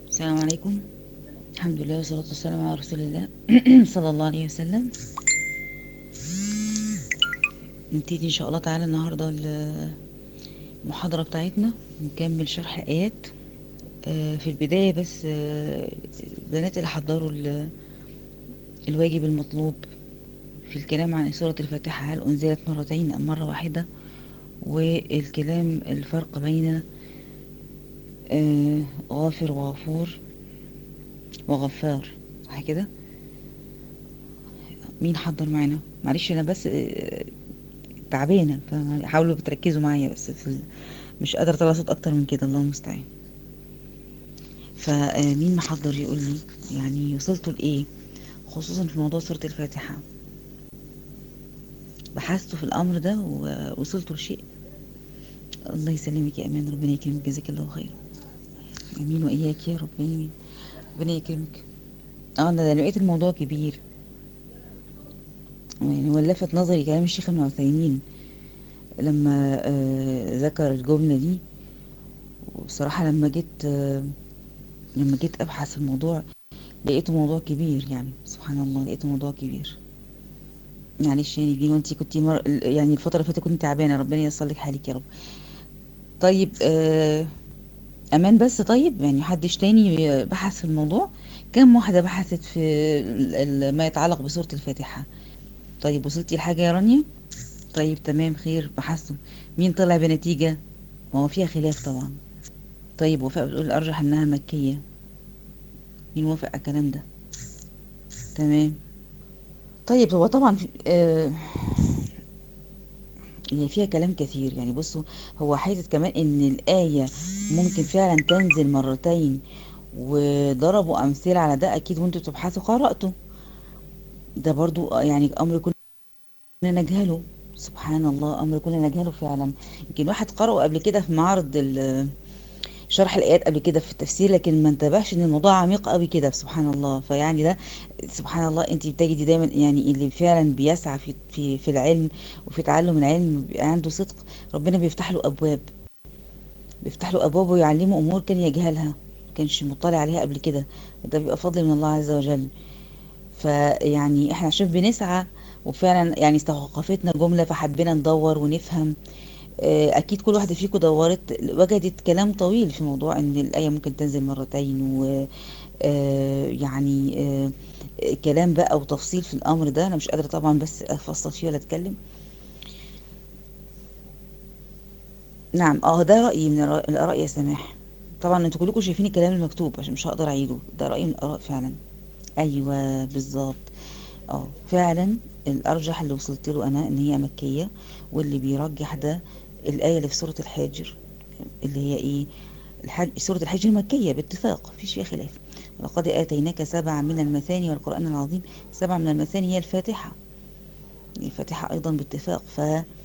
السلام عليكم الحمد لله والصلاة والسلام على رسول الله صلى الله عليه وسلم نبتدي إن شاء الله تعالى النهاردة المحاضرة بتاعتنا نكمل شرح آيات آه، في البداية بس آه، البنات اللي حضروا ال- الواجب المطلوب في الكلام عن سورة الفاتحة هل أنزلت مرتين أم مرة واحدة والكلام الفرق بين آه، غافر وغفور وغفار صح كده مين حضر معانا معلش انا بس آه، تعبانه فحاولوا تركزوا معايا بس في ال... مش قادره اطلع صوت اكتر من كده الله المستعان فمين محضر يقول لي يعني وصلتوا لايه خصوصا في موضوع سوره الفاتحه بحثتوا في الامر ده ووصلتوا لشيء الله يسلمك يا امان ربنا يكرمك جزاك الله خير امين واياك يا رب امين ربنا يكرمك اه انا ده لقيت الموضوع كبير يعني هو لفت نظري كلام الشيخ ابن عثيمين لما آه ذكر الجملة دي وبصراحة لما جيت آه لما جيت ابحث في الموضوع لقيته موضوع كبير يعني سبحان الله لقيته موضوع كبير معلش يعني دي وانتي كنت مر... يعني الفترة اللي فاتت كنت تعبانة ربنا ييسر لك حالك يا رب طيب آه امان بس طيب يعني محدش تاني بحث في الموضوع كم واحدة بحثت في ال- ال- ما يتعلق بسورة الفاتحة طيب وصلتي لحاجة يا رانيا طيب تمام خير بحثتم مين طلع بنتيجة ما هو فيها خلاف طبعا طيب وفاء بتقول الأرجح إنها مكية مين وافق على الكلام ده تمام طيب هو طبعا في- آه هي فيها كلام كثير يعني بصوا هو حيث كمان ان الآية ممكن فعلا تنزل مرتين وضربوا أمثلة على ده أكيد وانتوا بتبحثوا قرأتوا ده برضو يعني أمر كنا نجهله سبحان الله أمر كنا نجهله فعلا يمكن واحد قرأه قبل كده في معرض ال- شرح الآيات قبل كده في التفسير لكن ما انتبهش ان الموضوع عميق قوي كده سبحان الله فيعني ده سبحان الله انت بتجدي دايما يعني اللي فعلا بيسعى في في في العلم وفي تعلم العلم بيبقى عنده صدق ربنا بيفتح له ابواب بيفتح له ابواب ويعلمه امور كان يجهلها ما كانش مطلع عليها قبل كده ده بيبقى فضل من الله عز وجل فيعني احنا عشان بنسعى وفعلا يعني استوقفتنا جملة فحبينا ندور ونفهم آه، اكيد كل واحدة فيكم دورت وجدت كلام طويل في موضوع ان الآية ممكن تنزل مرتين و آه، يعني آه، كلام بقى وتفصيل في الامر ده انا مش قادرة طبعا بس افصل فيه ولا اتكلم نعم اه ده رأيي من الآراء الآراء يا سماح طبعا انتوا كلكم شايفين الكلام المكتوب عشان مش هقدر اعيده ده رأيي من الآراء فعلا ايوه بالظبط اه فعلا الارجح اللي وصلت له انا ان هي مكية واللي بيرجح ده الآية اللي في سورة الحاجر اللي هي ايه الحج... سورة الحجر مكية باتفاق مفيش فيها خلاف ولقد آتيناك سبعا من المثاني والقرآن العظيم سبعا من المثاني هي الفاتحة الفاتحة أيضا باتفاق ف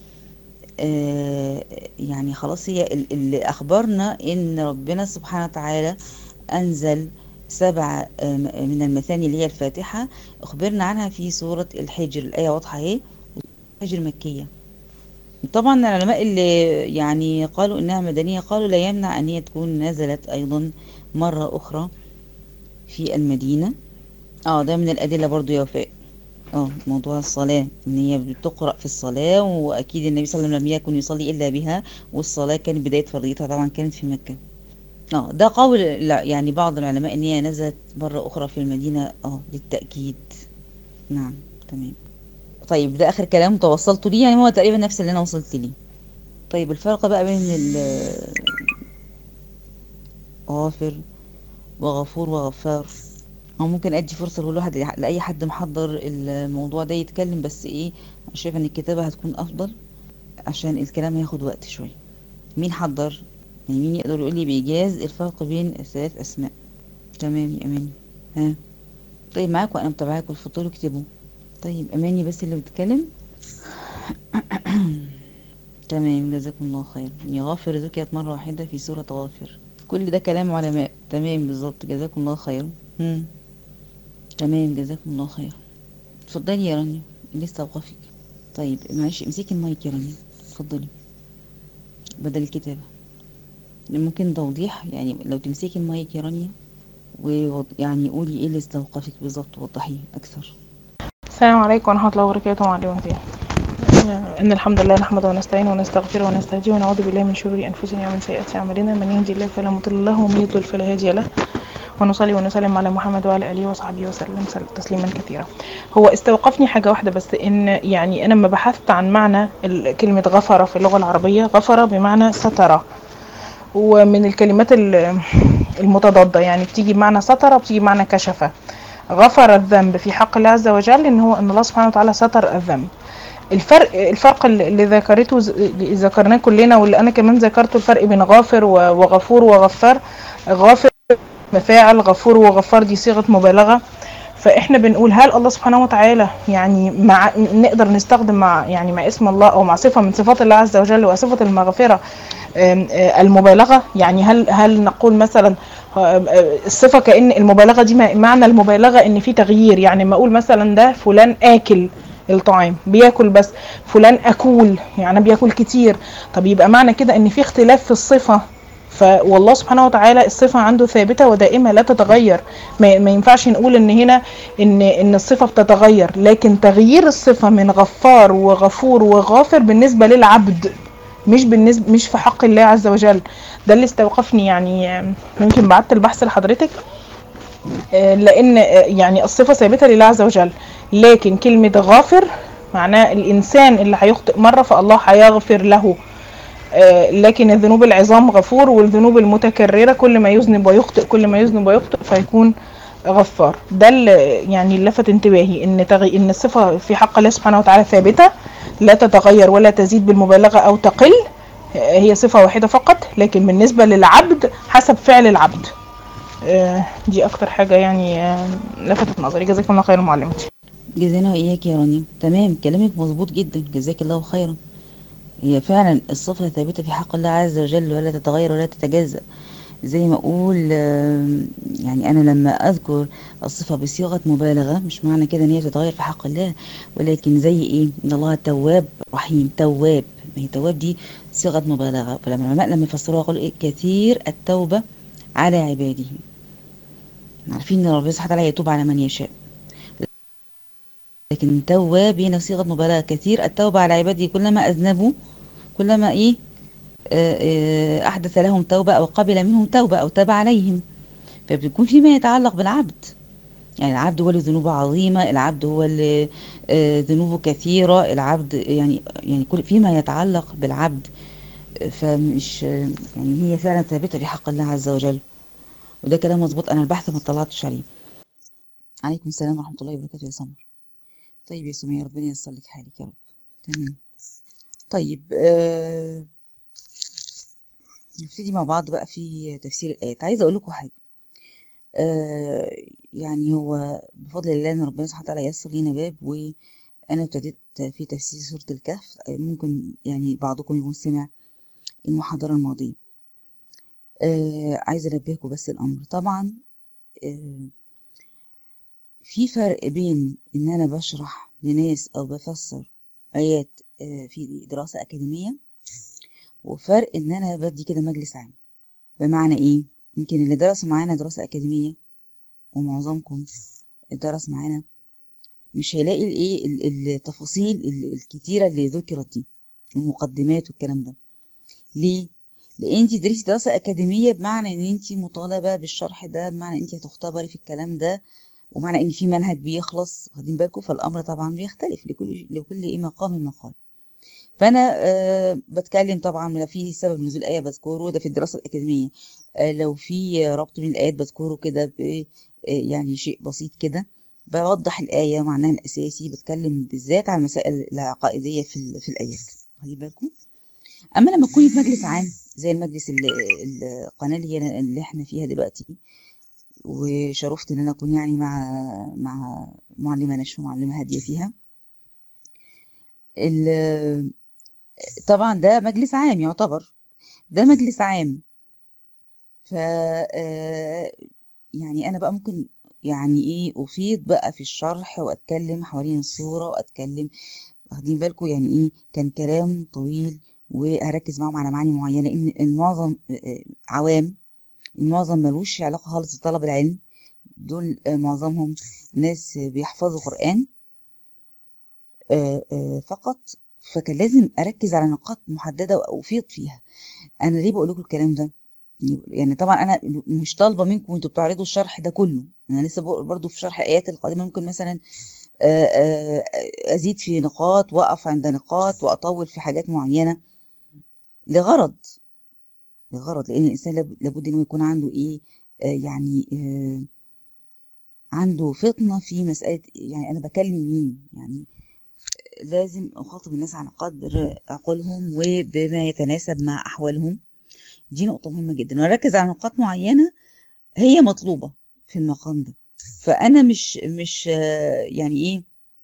آه، يعني خلاص هي ال- اللي أخبرنا إن ربنا سبحانه وتعالى أنزل سبع آه، م- من المثاني اللي هي الفاتحة أخبرنا عنها في سورة الحجر الآية واضحة اهي الحجر مكية طبعا العلماء اللي يعني قالوا إنها مدنية قالوا لا يمنع أن هي تكون نزلت أيضا مرة أخرى في المدينة اه ده من الأدلة برضو يا وفاء اه موضوع الصلاة ان هي بتقرأ في الصلاة واكيد النبي صلى الله عليه وسلم لم يكن يصلي الا بها والصلاة كانت بداية فرضيتها طبعا كانت في مكة اه ده قول لا- يعني بعض العلماء ان هي نزلت مرة اخرى في المدينة اه للتأكيد نعم تمام طيب ده اخر كلام توصلت ليه يعني هو تقريبا نفس اللي انا وصلت ليه طيب الفرق بقى بين ال- غافر وغفور وغفار او ممكن ادي فرصة لكل واحد لاي حد محضر الموضوع ده يتكلم بس ايه أنا شايفه ان الكتابة هتكون افضل عشان الكلام هياخد وقت شوية مين حضر يعني مين يقدر يقول لي بإيجاز الفرق بين الثلاث اسماء تمام يا اماني ها طيب معاكم انا متابعاكم اتفضلوا اكتبوا طيب اماني بس اللي بتتكلم تمام جزاكم الله خير يعني غافر ذكرت مرة واحدة في سورة غافر كل ده كلام علماء تمام بالظبط جزاكم الله خير مم. تمام جزاكم الله خير اتفضلي يا رانيا لسه اوقفك طيب معلش امسكي المايك يا رانيا اتفضلي بدل الكتابة ممكن توضيح يعني لو تمسكي المايك يا رانيا ويعني قولي ايه اللي استوقفك بالظبط وضحيه اكثر السلام عليكم ورحمة الله وبركاته معلوماتي إن الحمد لله نحمده ونستعينه ونستغفره ونستهديه ونعوذ بالله من شرور أنفسنا ومن سيئات أعمالنا من يهدي الله فلا مضل له ومن يضلل فلا هادي له ونصلي ونسلم على محمد وعلى آله وصحبه وسلم سل- تسليما كثيرا هو استوقفني حاجة واحدة بس إن يعني أنا لما بحثت عن معنى ال- كلمة غفر في اللغة العربية غفر بمعنى ستر ومن الكلمات ال- المتضادة يعني بتيجي بمعنى ستر وبتيجي بمعنى كشف غفر الذنب في حق الله عز وجل ان هو ان الله سبحانه وتعالى ستر الذنب الفرق الفرق اللي اللي ذكرته ز- ذكرناه كلنا واللي انا كمان ذكرته الفرق بين غافر و- وغفور وغفار غافر مفاعل غفور وغفار دي صيغة مبالغة فاحنا بنقول هل الله سبحانه وتعالى يعني مع نقدر نستخدم مع يعني مع اسم الله او مع صفة من صفات الله عز وجل وصفة المغفرة آم، آه، المبالغة يعني هل هل نقول مثلا آم، آه، الصفة كأن المبالغة دي مع- معنى المبالغة ان في تغيير يعني ما اقول مثلا ده فلان اكل الطعام بياكل بس فلان اكول يعني بياكل كتير طب يبقى معنى كده ان في اختلاف في الصفة ف والله سبحانه وتعالى الصفة عنده ثابتة ودائمة لا تتغير ما, ما ينفعش نقول ان هنا ان ان الصفة بتتغير لكن تغيير الصفة من غفار وغفور وغافر بالنسبة للعبد مش بالنسبة مش في حق الله عز وجل ده اللي استوقفني يعني آه، ممكن بعت البحث لحضرتك آه، لان آه، يعني الصفة ثابتة لله عز وجل لكن كلمة غافر معناه الانسان اللي هيخطئ مرة فالله هيغفر له آه، لكن الذنوب العظام غفور والذنوب المتكررة كل ما يذنب ويخطئ كل ما يذنب ويخطئ فيكون غفار ده اللي يعني اللي لفت انتباهي ان تغي... ان الصفة في حق الله سبحانه وتعالى ثابتة لا تتغير ولا تزيد بالمبالغة او تقل آه، هي صفة واحدة فقط لكن بالنسبة للعبد حسب فعل العبد آه، دي اكتر حاجة يعني آه، لفتت نظري جزاكم الله خير معلمتي جزانا واياك يا رنيم تمام كلامك مظبوط جدا جزاك الله خيرا هي فعلا الصفة ثابتة في حق الله عز وجل ولا تتغير ولا تتجزأ زي ما اقول آم، يعني انا لما اذكر الصفة بصيغة مبالغة مش معنى كده ان هي تتغير في حق الله ولكن زي ايه ان الله تواب رحيم تواب ما هي تواب دي صيغة مبالغة فلما العلماء لما يفسروها قالوا ايه كثير التوبة على عباده عارفين ان ربنا سبحانه وتعالى يتوب على من يشاء لكن تواب هنا صيغة مبالغة كثير التوبة على عباده كلما أذنبوا كلما إيه آه، آه، أحدث لهم توبة أو قبل منهم توبة أو تاب عليهم فبيكون فيما يتعلق بالعبد يعني العبد هو اللي ذنوبه عظيمة العبد هو اللي آه، ذنوبه كثيرة العبد يعني يعني كل فيما يتعلق بالعبد آه، فمش آه، يعني هي فعلا ثابتة في حق الله عز وجل وده كلام مظبوط أنا البحث ما اطلعتش عليه عليكم السلام ورحمة الله وبركاته يا سمر طيب يا سمية ربنا ييسر لك حالك يا رب تمام طيب آه نبتدي مع بعض بقى في تفسير الآيات عايزة أقول لكم حاجة آه يعني هو بفضل الله إن ربنا سبحانه وتعالى ييسر لينا باب وأنا ابتديت في تفسير سورة الكهف آه، ممكن يعني بعضكم يكون سمع المحاضرة الماضية آه عايزة أنبهكم بس الأمر طبعا آه في فرق بين إن أنا بشرح لناس أو بفسر آيات آه في دراسة أكاديمية وفرق إن أنا بدي كده مجلس عام بمعنى إيه؟ يمكن اللي درس معانا دراسة أكاديمية ومعظمكم درس معانا مش هيلاقي الإيه ال- التفاصيل ال- الكتيرة اللي ذكرت دي المقدمات والكلام ده ليه؟ لأن أنت درستي دراسة أكاديمية بمعنى إن أنت مطالبة بالشرح ده بمعنى إن أنت هتختبري في الكلام ده ومعنى إن في منهج بيخلص واخدين بالكم فالأمر طبعا بيختلف لكل لكل إيه مقام مقال فانا آه بتكلم طبعا لو في سبب نزول ايه بذكره ده في الدراسه الاكاديميه آه لو في ربط من الايات بذكره كده ب آه يعني شيء بسيط كده بوضح الايه معناها الاساسي بتكلم بالذات عن المسائل العقائديه في ال- في الايات خلي بالكم اما لما تكوني في مجلس عام زي المجلس اللي القناه اللي, هي- اللي احنا فيها دلوقتي وشرفت ان انا اكون يعني مع مع معلمه نشوى معلمه هاديه فيها ال- طبعا ده مجلس عام يعتبر ده مجلس عام ف آه، يعني انا بقى ممكن يعني ايه افيض بقى في الشرح واتكلم حوالين الصورة واتكلم واخدين بالكم يعني ايه كان كلام طويل واركز معاهم على معاني معينة ان المعظم آه، آه، عوام المعظم ملوش علاقة خالص بطلب العلم دول آه، معظمهم ناس بيحفظوا قرآن آه، آه، فقط فكان لازم أركز على نقاط محددة وأفيض فيها أنا ليه بقول لكم الكلام ده يعني طبعا أنا مش طالبة منكم وأنتوا بتعرضوا الشرح ده كله أنا لسه بقول برضو في شرح الآيات القادمة ممكن مثلا آه، آه، أزيد في نقاط وأقف عند نقاط وأطول في حاجات معينة لغرض لغرض لأن الإنسان لاب- لابد إنه يكون عنده إيه آه، يعني آه، عنده فطنة في مسألة يعني أنا بكلم مين يعني لازم أخاطب الناس على قدر عقولهم وبما يتناسب مع أحوالهم دي نقطة مهمة جدا وأركز على نقاط معينة هي مطلوبة في المقام ده فأنا مش مش آه، يعني إيه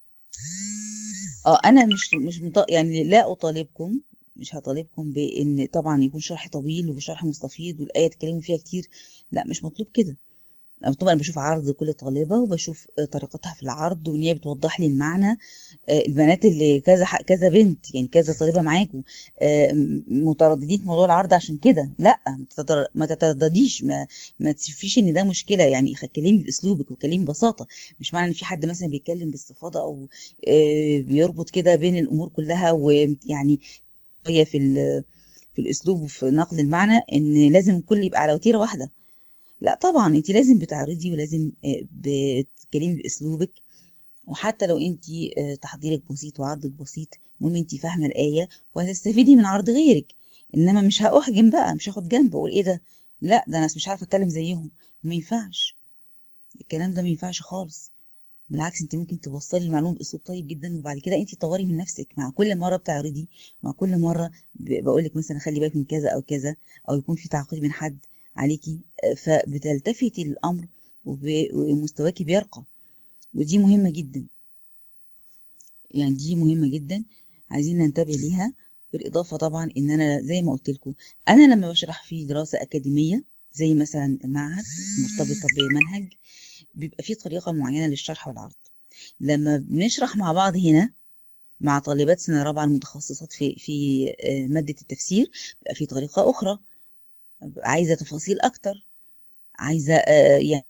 اه انا مش مش مط... يعني لا اطالبكم مش هطالبكم بان طبعا يكون شرح طويل وشرح مستفيض والايه تتكلموا فيها كتير لا مش مطلوب كده أنا طبعا بشوف عرض كل طالبه وبشوف آه، طريقتها في العرض وان هي بتوضح لي المعنى آه، البنات اللي كذا ح- كذا بنت يعني كذا طالبه معاكم آه، م- مترددين في موضوع العرض عشان كده لا ما تتر- ما تتردديش ما ما تشوفيش ان ده مشكله يعني خ- كلمي باسلوبك وكلمي ببساطه مش معنى ان في حد مثلا بيتكلم باستفاضه او آه، بيربط كده بين الامور كلها ويعني هي في ال- في الاسلوب وفي نقل المعنى ان لازم الكل يبقى على وتيره واحده لا طبعا انت لازم بتعرضي ولازم آه، بتتكلمي باسلوبك وحتى لو انت آه، تحضيرك بسيط وعرضك بسيط المهم انت فاهمه الايه وهتستفيدي من عرض غيرك انما مش هاحجم بقى مش هاخد جنب واقول ايه ده لا ده انا مش عارفه اتكلم زيهم ما ينفعش الكلام ده ما ينفعش خالص بالعكس انت ممكن توصلي المعلومه باسلوب طيب جدا وبعد كده انت تطوري من نفسك مع كل مره بتعرضي مع كل مره بقول لك مثلا خلي بالك من كذا او كذا او يكون في تعقيب من حد عليكي آه، فبتلتفتي للامر وب- ومستواكي بيرقى ودي مهمه جدا يعني دي مهمه جدا عايزين ننتبه ليها بالاضافه طبعا ان انا زي ما قلت لكم انا لما بشرح في دراسه اكاديميه زي مثلا المعهد مرتبطه بمنهج بيبقى في طريقه معينه للشرح والعرض لما بنشرح مع بعض هنا مع طالبات سنة رابعة المتخصصات في في آه، مادة التفسير بيبقى في طريقة أخرى عايزة تفاصيل أكتر عايزة آه، يعني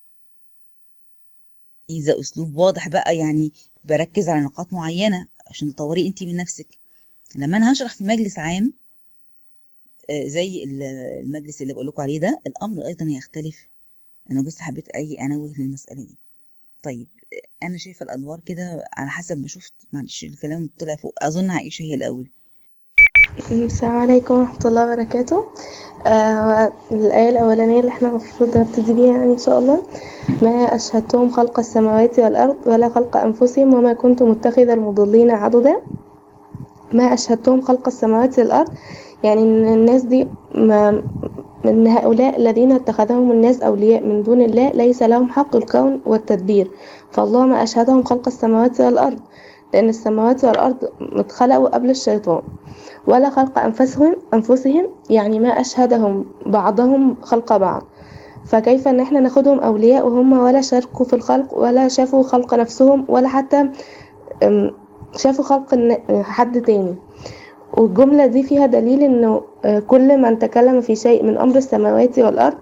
عايزة أسلوب واضح بقى يعني بركز على نقاط معينة عشان تطوري أنت من نفسك لما أنا هشرح في مجلس عام آه، زي ال- المجلس اللي بقول لكم عليه ده الأمر أيضا هيختلف أنا بس حبيت أي أنوه للمسألة دي طيب آه، أنا شايفة الأدوار كده على حسب ما شفت معلش الكلام طلع فوق أظن عائشة هي الأول السلام عليكم ورحمة الله وبركاته آه الآية الأولانية اللي احنا المفروض نبتدي بيها يعني إن شاء الله ما أشهدتهم خلق السماوات والأرض ولا خلق أنفسهم وما كنت متخذ المضلين عضدا ما أشهدتهم خلق السماوات والأرض يعني إن الناس دي ما من هؤلاء الذين اتخذهم الناس أولياء من دون الله ليس لهم حق الكون والتدبير فالله ما أشهدهم خلق السماوات والأرض لأن السماوات والأرض اتخلقوا قبل الشيطان ولا خلق أنفسهم أنفسهم يعني ما أشهدهم بعضهم خلق بعض فكيف ان احنا ناخدهم اولياء وهم ولا شاركوا في الخلق ولا شافوا خلق نفسهم ولا حتى أم، شافوا خلق الن- حد تاني والجملة دي فيها دليل انه آه، كل من تكلم في شيء من امر السماوات والارض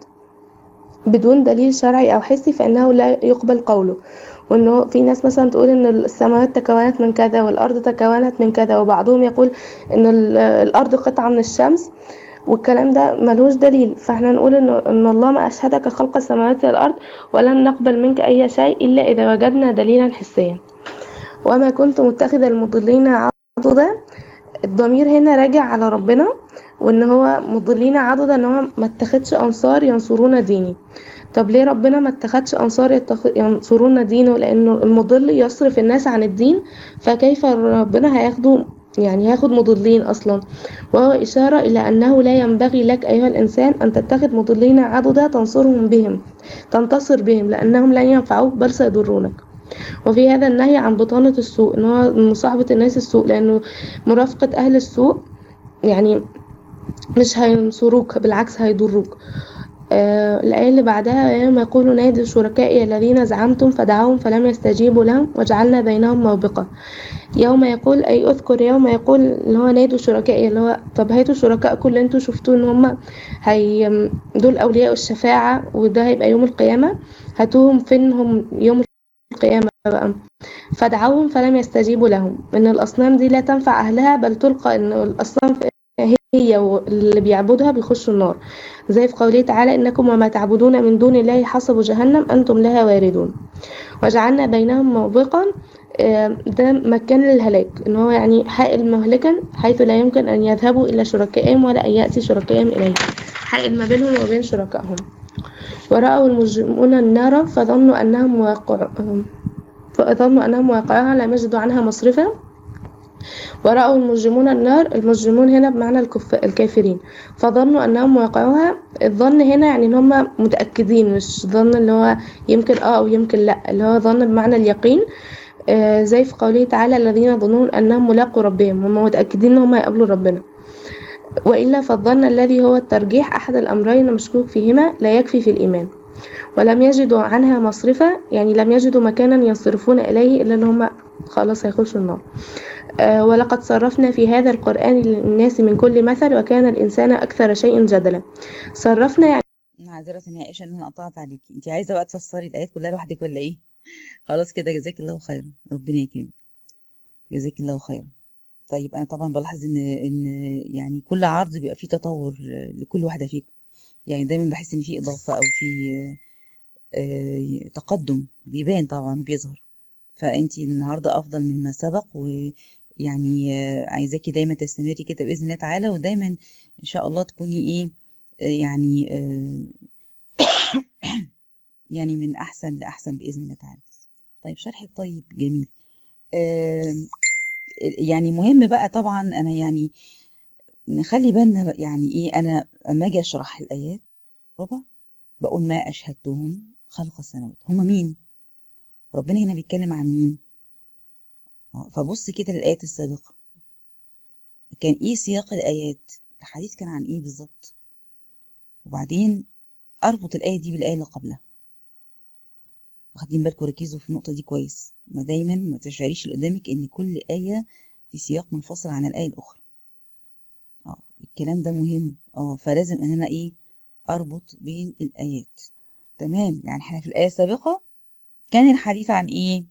بدون دليل شرعي او حسي فانه لا يقبل قوله وانه في ناس مثلا تقول ان السماوات تكونت من كذا والارض تكونت من كذا وبعضهم يقول ان ال- الارض قطعة من الشمس والكلام ده ملوش دليل فاحنا نقول ان ان الله ما اشهدك خلق السماوات والارض ولن نقبل منك اي شيء الا اذا وجدنا دليلا حسيا وما كنت متخذ المضلين عضدا الضمير هنا راجع على ربنا وان هو مضلين عضدا ان هو ما اتخذش انصار ينصرون ديني طب ليه ربنا ما اتخذش انصار يتخ- ينصرون دينه لانه المضل يصرف الناس عن الدين فكيف ربنا هياخده يعني هياخد مضلين اصلا وهو اشاره الى انه لا ينبغي لك ايها الانسان ان تتخذ مضلين عضدا تنصرهم بهم تنتصر بهم لانهم لن ينفعوك بل سيضرونك وفي هذا النهي عن بطانة السوء ان هو مصاحبة الناس السوء لانه مرافقة اهل السوء يعني مش هينصروك بالعكس هيضروك آه الآية اللي بعدها يوم يقول نادي شركائي الذين زعمتم فدعوهم فلم يستجيبوا لهم وجعلنا بينهم موبقة يوم يقول أي أذكر يوم يقول اللي هو نادوا شركائي اللي هو طب هاتوا شركائكم اللي انتوا شفتوا ان هم هي دول أولياء الشفاعة وده هيبقى يوم القيامة هاتوهم فين هم يوم القيامة بقى فدعوهم فلم يستجيبوا لهم إن الأصنام دي لا تنفع أهلها بل تلقى إن الأصنام هي واللي بيعبدها بيخشوا النار زي في قوله تعالى إنكم وما تعبدون من دون الله حسب جهنم أنتم لها واردون وجعلنا بينهم موبقا آه، ده مكان للهلاك ان هو يعني حائل مهلكا حيث لا يمكن ان يذهبوا الى شركائهم ولا ان ياتي شركائهم اليه حائل ما بينهم وبين شركائهم ورأوا المجرمون النار فظنوا أنهم واقع فظنوا أنهم واقعها لم يجدوا عنها مصرفا ورأوا المجرمون النار المجرمون هنا بمعنى الكف... الكافرين فظنوا أنهم واقعوها الظن هنا يعني إن هم متأكدين مش ظن اللي هو يمكن اه أو يمكن لا اللي هو ظن بمعنى اليقين آه زي في قوله تعالى الذين يظنون أنهم ملاقوا ربهم هم متأكدين إن هم هيقابلوا ربنا وإلا فالظن الذي هو الترجيح أحد الأمرين المشكوك فيهما لا يكفي في الإيمان ولم يجدوا عنها مصرفا يعني لم يجدوا مكانا ينصرفون إليه إلا أن هم خلاص هيخشوا النار آه ولقد صرفنا في هذا القرآن للناس من كل مثل وكان الإنسان أكثر شيء جدلا صرفنا يعني معذرة يا عائشة ان انا قطعت عليكي انت عايزة بقى تفسري الآيات كلها لوحدك ولا ايه خلاص كده جزاك الله خيرا ربنا يكرمك جزاك الله خيرا طيب انا طبعا بلاحظ ان ان يعني كل عرض بيبقى فيه تطور لكل واحدة فيكم يعني دايما بحس ان في اضافة او في آه، تقدم بيبان طبعا بيظهر فانتي النهارده افضل مما سبق ويعني آه، عايزاكي دايما تستمري كده باذن الله تعالى ودايما ان شاء الله تكوني ايه آه، يعني آه، يعني من احسن لاحسن باذن الله تعالى طيب شرحك طيب جميل آم، يعني مهم بقى طبعا انا يعني نخلي بالنا يعني ايه انا اما اجي اشرح الايات ربع بقول ما اشهدتهم خلق السماوات هم مين ربنا هنا بيتكلم عن مين آه، فبص كده للايات السابقه كان ايه سياق الايات الحديث كان عن ايه بالظبط وبعدين اربط الايه دي بالايه اللي قبلها واخدين بالكم ركزوا في النقطه دي كويس ما دايما ما تشعريش اللي قدامك ان كل ايه في سياق منفصل عن الايه الاخرى اه الكلام ده مهم اه فلازم ان انا ايه اربط بين الايات تمام يعني احنا في الايه السابقه كان الحديث عن ايه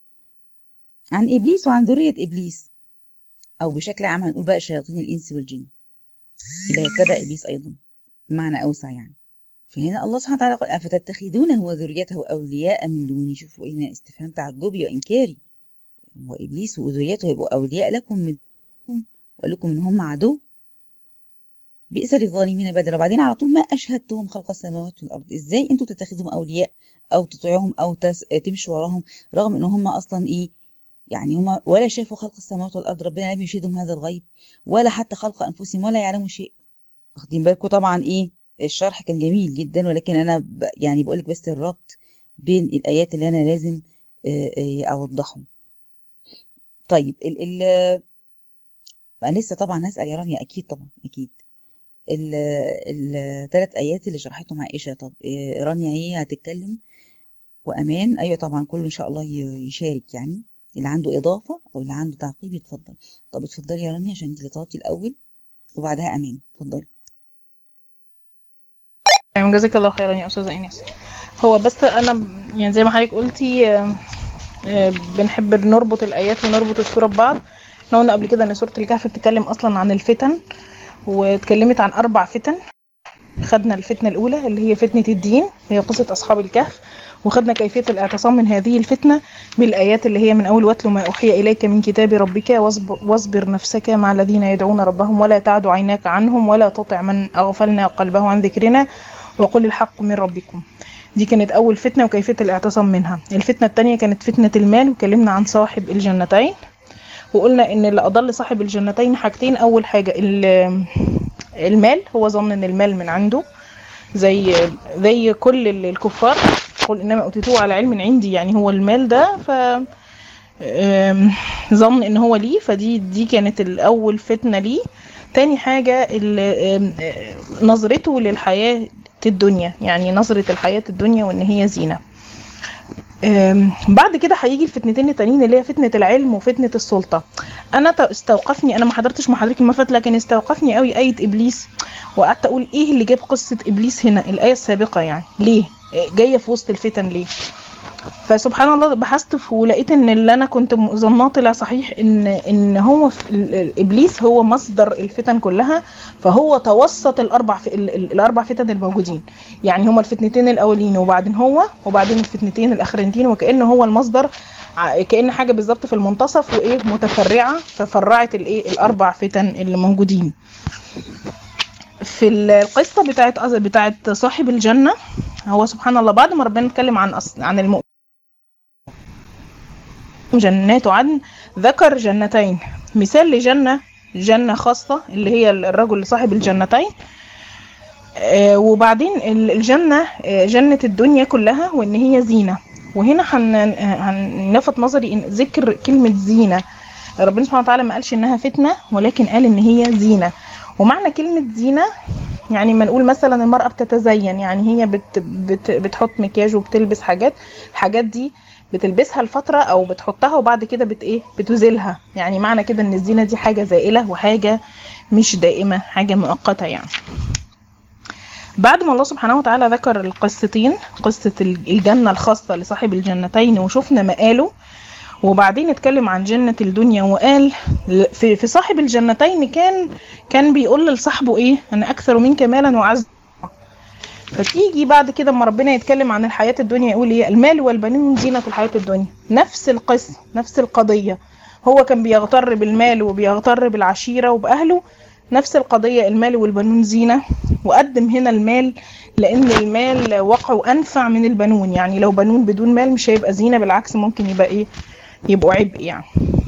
عن ابليس وعن ذريه ابليس او بشكل عام هنقول بقى شياطين الانس والجن اللي هيتبع ابليس ايضا بمعنى اوسع يعني فهنا الله سبحانه وتعالى قال افتتخذونه وذريته اولياء من دوني شوفوا هنا استفهام تعجبي وانكاري وابليس وذريته يبقوا اولياء لكم من ولكم ان هم عدو بئس للظالمين بدلا وبعدين على طول ما اشهدتهم خلق السماوات والارض ازاي انتوا تتخذوهم اولياء او تطيعوهم او تس... تمشوا وراهم رغم ان هم اصلا ايه يعني هم ولا شافوا خلق السماوات والارض ربنا لم يشهدهم هذا الغيب ولا حتى خلق انفسهم ولا يعلموا شيء واخدين بالكم طبعا ايه الشرح كان جميل جدا ولكن انا ب... يعني بقول لك بس الربط بين الايات اللي انا لازم آه، آه، اوضحهم طيب ال ال انا لسه طبعا هسال يا رانيا اكيد طبعا اكيد الثلاث ايات اللي شرحتهم عائشه طب آه، رانيا هي هتتكلم وامان ايوه طبعا كله ان شاء الله ي- يشارك يعني اللي عنده اضافه او اللي عنده تعقيب يتفضل طب اتفضلي يا رانيا عشان انت اللي طلبتي الاول وبعدها امان اتفضلي يعني جزاك الله خيرا يا استاذه ايناس هو بس انا يعني زي ما حضرتك قلتي آه، آه، بنحب نربط الايات ونربط السوره ببعض احنا قلنا قبل كده ان سوره الكهف بتتكلم اصلا عن الفتن واتكلمت عن اربع فتن خدنا الفتنه الاولى اللي هي فتنه الدين هي قصه اصحاب الكهف وخدنا كيفيه الاعتصام من هذه الفتنه بالايات اللي هي من اول واتل ما اوحي اليك من كتاب ربك واصبر, واصبر نفسك مع الذين يدعون ربهم ولا تعد عيناك عنهم ولا تطع من اغفلنا قلبه عن ذكرنا وقل الحق من ربكم دي كانت أول فتنة وكيفية الاعتصام منها الفتنة التانية كانت فتنة المال وكلمنا عن صاحب الجنتين وقلنا إن اللي أضل صاحب الجنتين حاجتين أول حاجة ال- المال هو ظن إن المال من عنده زي زي كل ال- الكفار قل إنما أوتيتوه على علم عندي يعني هو المال ده ف آم، ظن إن هو ليه فدي دي كانت الأول فتنة ليه تاني حاجة ال- آم، آه، نظرته للحياة الدنيا يعني نظرة الحياة الدنيا وإن هي زينة أم، بعد كده هيجي الفتنتين التانيين اللي هي فتنة العلم وفتنة السلطة أنا ت- استوقفني أنا ما حضرتش محاضرتك المرة اللي فاتت لكن استوقفني قوي آية إبليس وقعدت أقول إيه اللي جاب قصة إبليس هنا الآية السابقة يعني ليه إيه، جاية في وسط الفتن ليه فسبحان الله بحثت في- ولقيت ان اللي انا كنت م- ظناه طلع صحيح ان ان هو في ال- ال- ابليس هو مصدر الفتن كلها فهو توسط الاربع ف... ال- ال- الاربع فتن الموجودين يعني هما الفتنتين الاولين وبعدين هو وبعدين الفتنتين الاخرانيين وكانه هو المصدر ع- كان حاجه بالظبط في المنتصف وايه متفرعه ففرعت الايه الاربع فتن اللي موجودين في القصه بتاعت بتاعت صاحب الجنه هو سبحان الله بعد ما ربنا اتكلم عن أص... عن المؤمن جنات عدن ذكر جنتين مثال لجنة جنة خاصة اللي هي الرجل صاحب الجنتين آه، وبعدين ال- الجنة آه، جنة الدنيا كلها وإن هي زينة وهنا هن- هنلفت نظري إن ذكر كلمة زينة ربنا سبحانه وتعالى ما قالش إنها فتنة ولكن قال إن هي زينة ومعنى كلمة زينة يعني ما نقول مثلا المرأة بتتزين يعني هي بت بت بتحط مكياج وبتلبس حاجات الحاجات دي بتلبسها لفترة أو بتحطها وبعد كده بت إيه بتزيلها يعني معنى كده إن الزينة دي حاجة زائلة وحاجة مش دائمة حاجة مؤقتة يعني بعد ما الله سبحانه وتعالى ذكر القصتين قصة الجنة الخاصة لصاحب الجنتين وشفنا مقاله وبعدين اتكلم عن جنة الدنيا وقال في في صاحب الجنتين كان كان بيقول لصاحبه ايه انا اكثر منك مالا واعز فتيجي بعد كده اما ربنا يتكلم عن الحياة الدنيا يقول ايه المال والبنون زينة الحياة الدنيا نفس القصة نفس القضية هو كان بيغتر بالمال وبيغتر بالعشيرة وبأهله نفس القضية المال والبنون زينة وقدم هنا المال لأن المال وقعه أنفع من البنون يعني لو بنون بدون مال مش هيبقى زينة بالعكس ممكن يبقى إيه يبقوا عبء يعني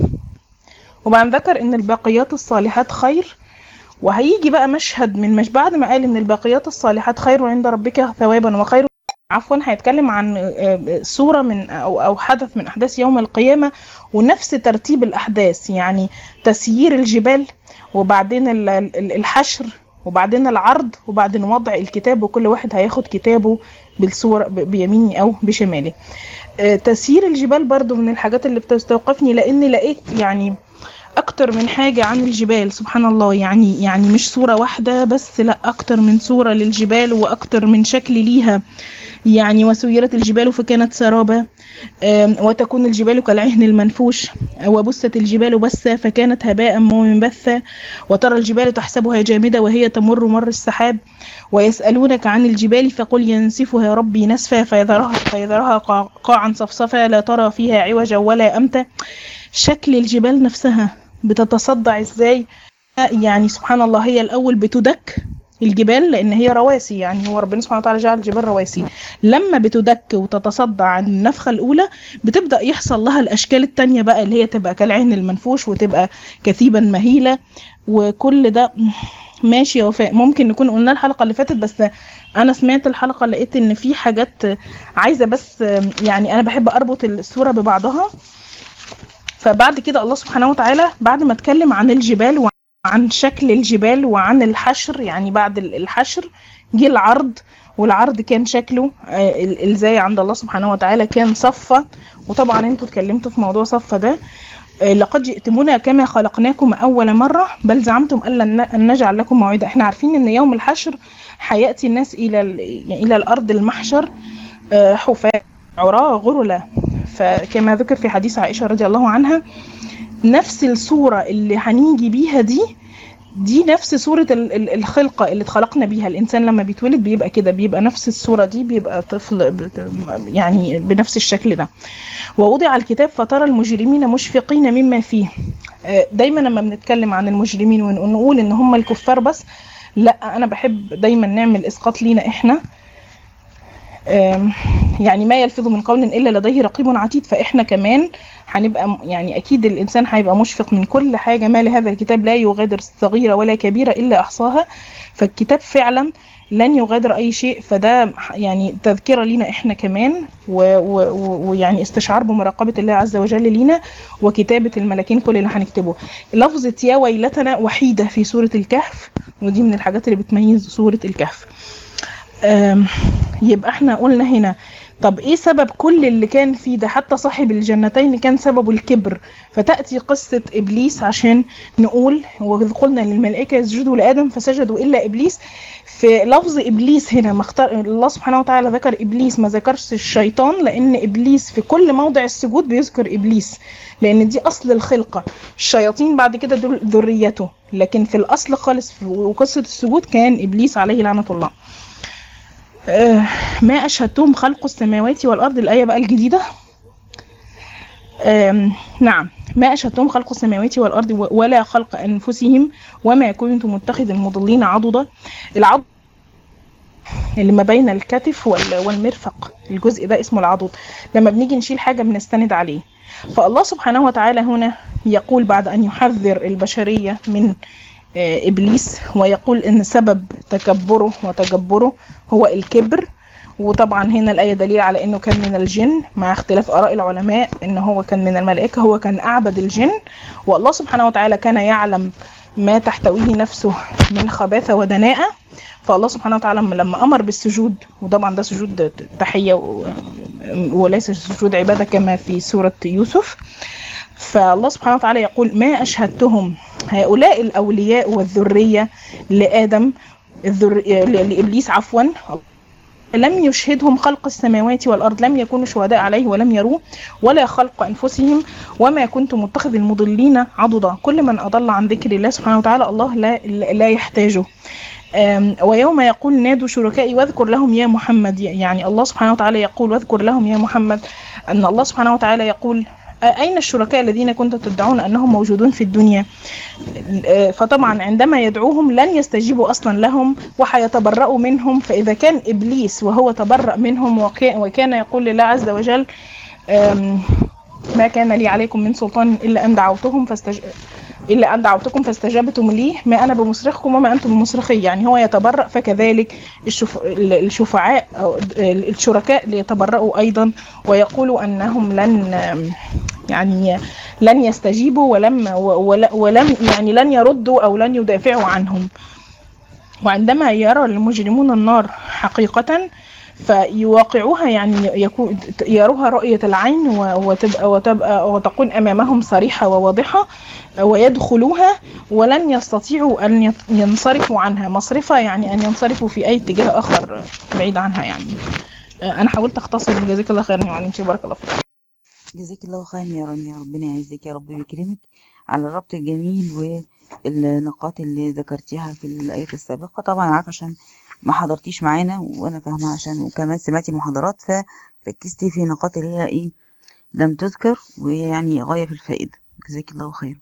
وبعد ذكر إن الباقيات الصالحات خير وهيجي بقى مشهد من مش بعد ما قال إن الباقيات الصالحات خير عند ربك ثوابا وخير عفوا هيتكلم عن صورة من أو أو حدث من أحداث يوم القيامة ونفس ترتيب الأحداث يعني تسيير الجبال وبعدين الحشر وبعدين العرض وبعدين وضع الكتاب وكل واحد هياخد كتابه بالصورة بيمينه أو بشماله تسيير الجبال برضو من الحاجات اللي بتستوقفني لأني لقيت يعني أكتر من حاجة عن الجبال سبحان الله يعني يعني مش صورة واحدة بس لا أكتر من صورة للجبال وأكتر من شكل ليها يعني وسيرت الجبال فكانت سرابا وتكون الجبال كالعهن المنفوش وبست الجبال بسا فكانت هباء منبثا وترى الجبال تحسبها جامدة وهي تمر مر السحاب ويسألونك عن الجبال فقل ينسفها ربي نسفا فيذرها, فيذرها قاعا صفصفا لا ترى فيها عوجا ولا أمتا شكل الجبال نفسها بتتصدع ازاي يعني سبحان الله هي الأول بتدك الجبال لان هي رواسي يعني هو ربنا سبحانه وتعالى جعل الجبال رواسي لما بتدك وتتصدع عن النفخه الاولى بتبدا يحصل لها الاشكال التانية بقى اللي هي تبقى كالعهن المنفوش وتبقى كثيبا مهيله وكل ده ماشي يا وفاء ممكن نكون قلنا الحلقه اللي فاتت بس انا سمعت الحلقه لقيت ان في حاجات عايزه بس يعني انا بحب اربط الصوره ببعضها فبعد كده الله سبحانه وتعالى بعد ما اتكلم عن الجبال عن شكل الجبال وعن الحشر يعني بعد الحشر جه العرض والعرض كان شكله ازاي عند الله سبحانه وتعالى كان صفة وطبعا انتوا اتكلمتوا في موضوع صفة ده لقد جئتمونا كما خلقناكم اول مرة بل زعمتم الا ان نجعل لكم موعدا احنا عارفين ان يوم الحشر هياتي الناس الى الى الارض المحشر حفاة عراة غرلا فكما ذكر في حديث عائشة رضي الله عنها نفس الصورة اللي هنيجي بيها دي دي نفس صورة الخلقة اللي اتخلقنا بيها الإنسان لما بيتولد بيبقى كده بيبقى نفس الصورة دي بيبقى طفل يعني بنفس الشكل ده ووضع الكتاب فترى المجرمين مشفقين مما فيه دايما لما بنتكلم عن المجرمين ونقول ان هم الكفار بس لا انا بحب دايما نعمل اسقاط لينا احنا يعني ما يلفظ من قول الا لديه رقيب عتيد فاحنا كمان هنبقى يعني اكيد الانسان هيبقى مشفق من كل حاجه ما لهذا الكتاب لا يغادر صغيره ولا كبيره الا احصاها فالكتاب فعلا لن يغادر اي شيء فده يعني تذكره لينا احنا كمان ويعني استشعار بمراقبه الله عز وجل لينا وكتابه الملاكين كل اللي هنكتبه لفظه يا ويلتنا وحيده في سوره الكهف ودي من الحاجات اللي بتميز سوره الكهف آم، يبقى احنا قلنا هنا طب ايه سبب كل اللي كان فيه ده حتى صاحب الجنتين كان سببه الكبر فتأتي قصة إبليس عشان نقول وإذ قلنا للملائكة يسجدوا لآدم فسجدوا إلا إبليس في لفظ إبليس هنا ما اختار الله سبحانه وتعالى ذكر إبليس ما ذكرش الشيطان لأن إبليس في كل موضع السجود بيذكر إبليس لأن دي أصل الخلقة الشياطين بعد كده دول ذريته لكن في الأصل خالص في وقصة السجود كان إبليس عليه لعنة الله آه، ما أشهدتهم خلق السماوات والأرض الآية بقى الجديدة آم، نعم ما أشهدتهم خلق السماوات والأرض و- ولا خلق أنفسهم وما كنت متخذ المضلين عضدا العضد اللي ما بين الكتف وال- والمرفق الجزء ده اسمه العضد لما بنيجي نشيل حاجة بنستند عليه فالله سبحانه وتعالى هنا يقول بعد أن يحذر البشرية من آه، إبليس ويقول إن سبب تكبره وتجبره هو الكبر وطبعا هنا الآية دليل على إنه كان من الجن مع اختلاف آراء العلماء إن هو كان من الملائكة هو كان أعبد الجن والله سبحانه وتعالى كان يعلم ما تحتويه نفسه من خباثة ودناءة فالله سبحانه وتعالى لما أمر بالسجود وطبعا ده سجود تحية و- وليس سجود عبادة كما في سورة يوسف فالله سبحانه وتعالى يقول ما أشهدتهم هؤلاء الأولياء والذرية لآدم الذر... لإبليس عفوا لم يشهدهم خلق السماوات والأرض لم يكونوا شهداء عليه ولم يروه ولا خلق أنفسهم وما كنت متخذ المضلين عضدا كل من أضل عن ذكر الله سبحانه وتعالى الله لا, لا يحتاجه أم، ويوم يقول نادوا شركائي واذكر لهم يا محمد يعني الله سبحانه وتعالى يقول واذكر لهم يا محمد أن الله سبحانه وتعالى يقول أين الشركاء الذين كنتم تدعون أنهم موجودون في الدنيا آه، فطبعا عندما يدعوهم لن يستجيبوا أصلا لهم وحيتبرأوا منهم فإذا كان إبليس وهو تبرأ منهم وكا- وكان يقول لله عز وجل آم، ما كان لي عليكم من سلطان إلا أن دعوتهم فاستج... إلا أن دعوتكم فاستجابتم لي ما أنا بمصرخكم وما أنتم بمصرخي يعني هو يتبرأ فكذلك الشف... الشفعاء أو الشركاء ليتبرأوا أيضا ويقولوا أنهم لن يعني لن يستجيبوا ولم ول- ولم يعني لن يردوا أو لن يدافعوا عنهم وعندما يرى المجرمون النار حقيقة فيواقعوها يعني يكون يروها رؤية العين و- وتبقى وتبقى وتكون أمامهم صريحة وواضحة ويدخلوها ولن يستطيعوا أن يت- ينصرفوا عنها مصرفة يعني أن ينصرفوا في أي اتجاه آخر بعيد عنها يعني أنا حاولت أختصر جزاك الله خيرا يا معلم بارك الله فيك جزاك الله خيرا يا رانيا ربنا يعزك يا رب ويكرمك على الربط الجميل والنقاط اللي ذكرتيها في الآيات السابقة طبعا عارفة عشان ما حضرتيش معانا وانا فاهمة عشان وكمان سمعتي محاضرات فركزتي في نقاط اللي هي ايه لم تذكر وهي يعني غاية في الفائدة جزاك الله خير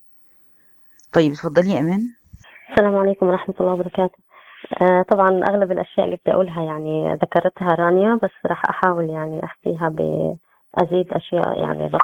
طيب اتفضلي يا امان السلام عليكم ورحمة الله وبركاته آه طبعا أغلب الأشياء اللي بدي أقولها يعني ذكرتها رانيا بس راح أحاول يعني أحكيها بأزيد أشياء يعني بسيطة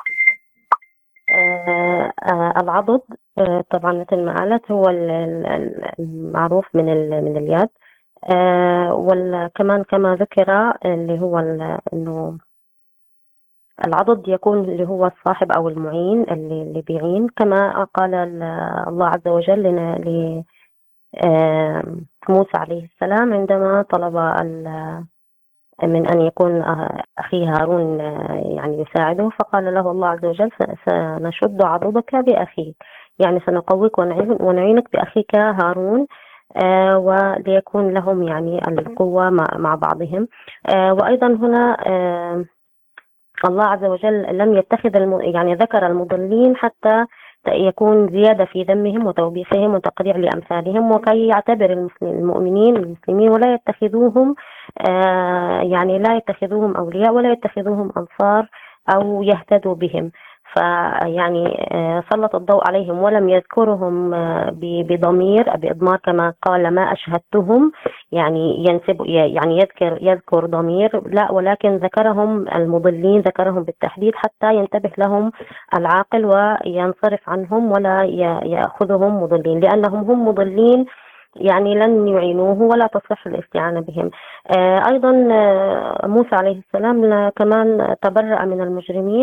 آه آه العضد آه طبعا مثل ما قالت هو ال- ال- ال- المعروف من ال- من اليد آه وكمان كما ذكر اللي هو ال- إنه العضد يكون اللي هو الصاحب أو المعين اللي, اللي بيعين كما قال ال- الله عز وجل لنا ل- آم، موسى عليه السلام عندما طلب ال- من أن يكون أه- أخيه هارون آه، يعني يساعده فقال له الله عز وجل س- سنشد عضدك بأخيك يعني سنقويك ونعين- ونعينك بأخيك هارون آه، وليكون لهم يعني القوة مع مع بعضهم آه، وأيضا هنا آم، الله عز وجل لم يتخذ الم... يعني ذكر المضلين حتى ت- يكون زيادة في ذمهم وتوبيخهم وتقريع لأمثالهم وكي يعتبر المسلم المؤمنين المسلمين ولا يتخذوهم آه يعني لا يتخذوهم أولياء ولا يتخذوهم أنصار أو يهتدوا بهم فيعني آه سلط الضوء عليهم ولم يذكرهم آه ب- بضمير بإضمار كما قال ما أشهدتهم يعني ينسب يعني يذكر يذكر ضمير لا ولكن ذكرهم المضلين ذكرهم بالتحديد حتى ينتبه لهم العاقل وينصرف عنهم ولا ي- يأخذهم مضلين لأنهم هم مضلين يعني لن يعينوه ولا تصح الاستعانة بهم آه، أيضا آه، موسى عليه السلام لا- كمان تبرأ من المجرمين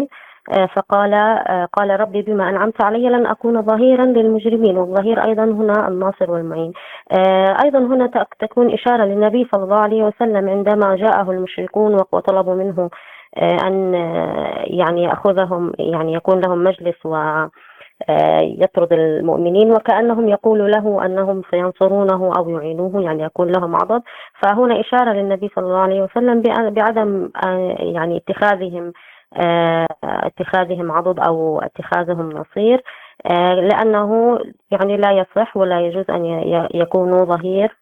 آه، فقال آه، قال ربي بما أنعمت علي لن أكون ظهيرا للمجرمين والظهير أيضا هنا الناصر والمعين آه، أيضا هنا تك- تكون إشارة للنبي صلى الله عليه وسلم عندما جاءه المشركون وطلبوا منه آه، أن آه، يعني يأخذهم يعني يكون لهم مجلس و آه، يطرد المؤمنين وكأنهم يقول له أنهم سينصرونه أو يعينوه يعني يكون لهم عضد فهنا إشارة للنبي صلى الله عليه وسلم بأ- بعدم آه، يعني اتخاذهم آه، اتخاذهم عضد أو اتخاذهم نصير آه، لأنه يعني لا يصح ولا يجوز أن ي- ي- يكونوا ظهير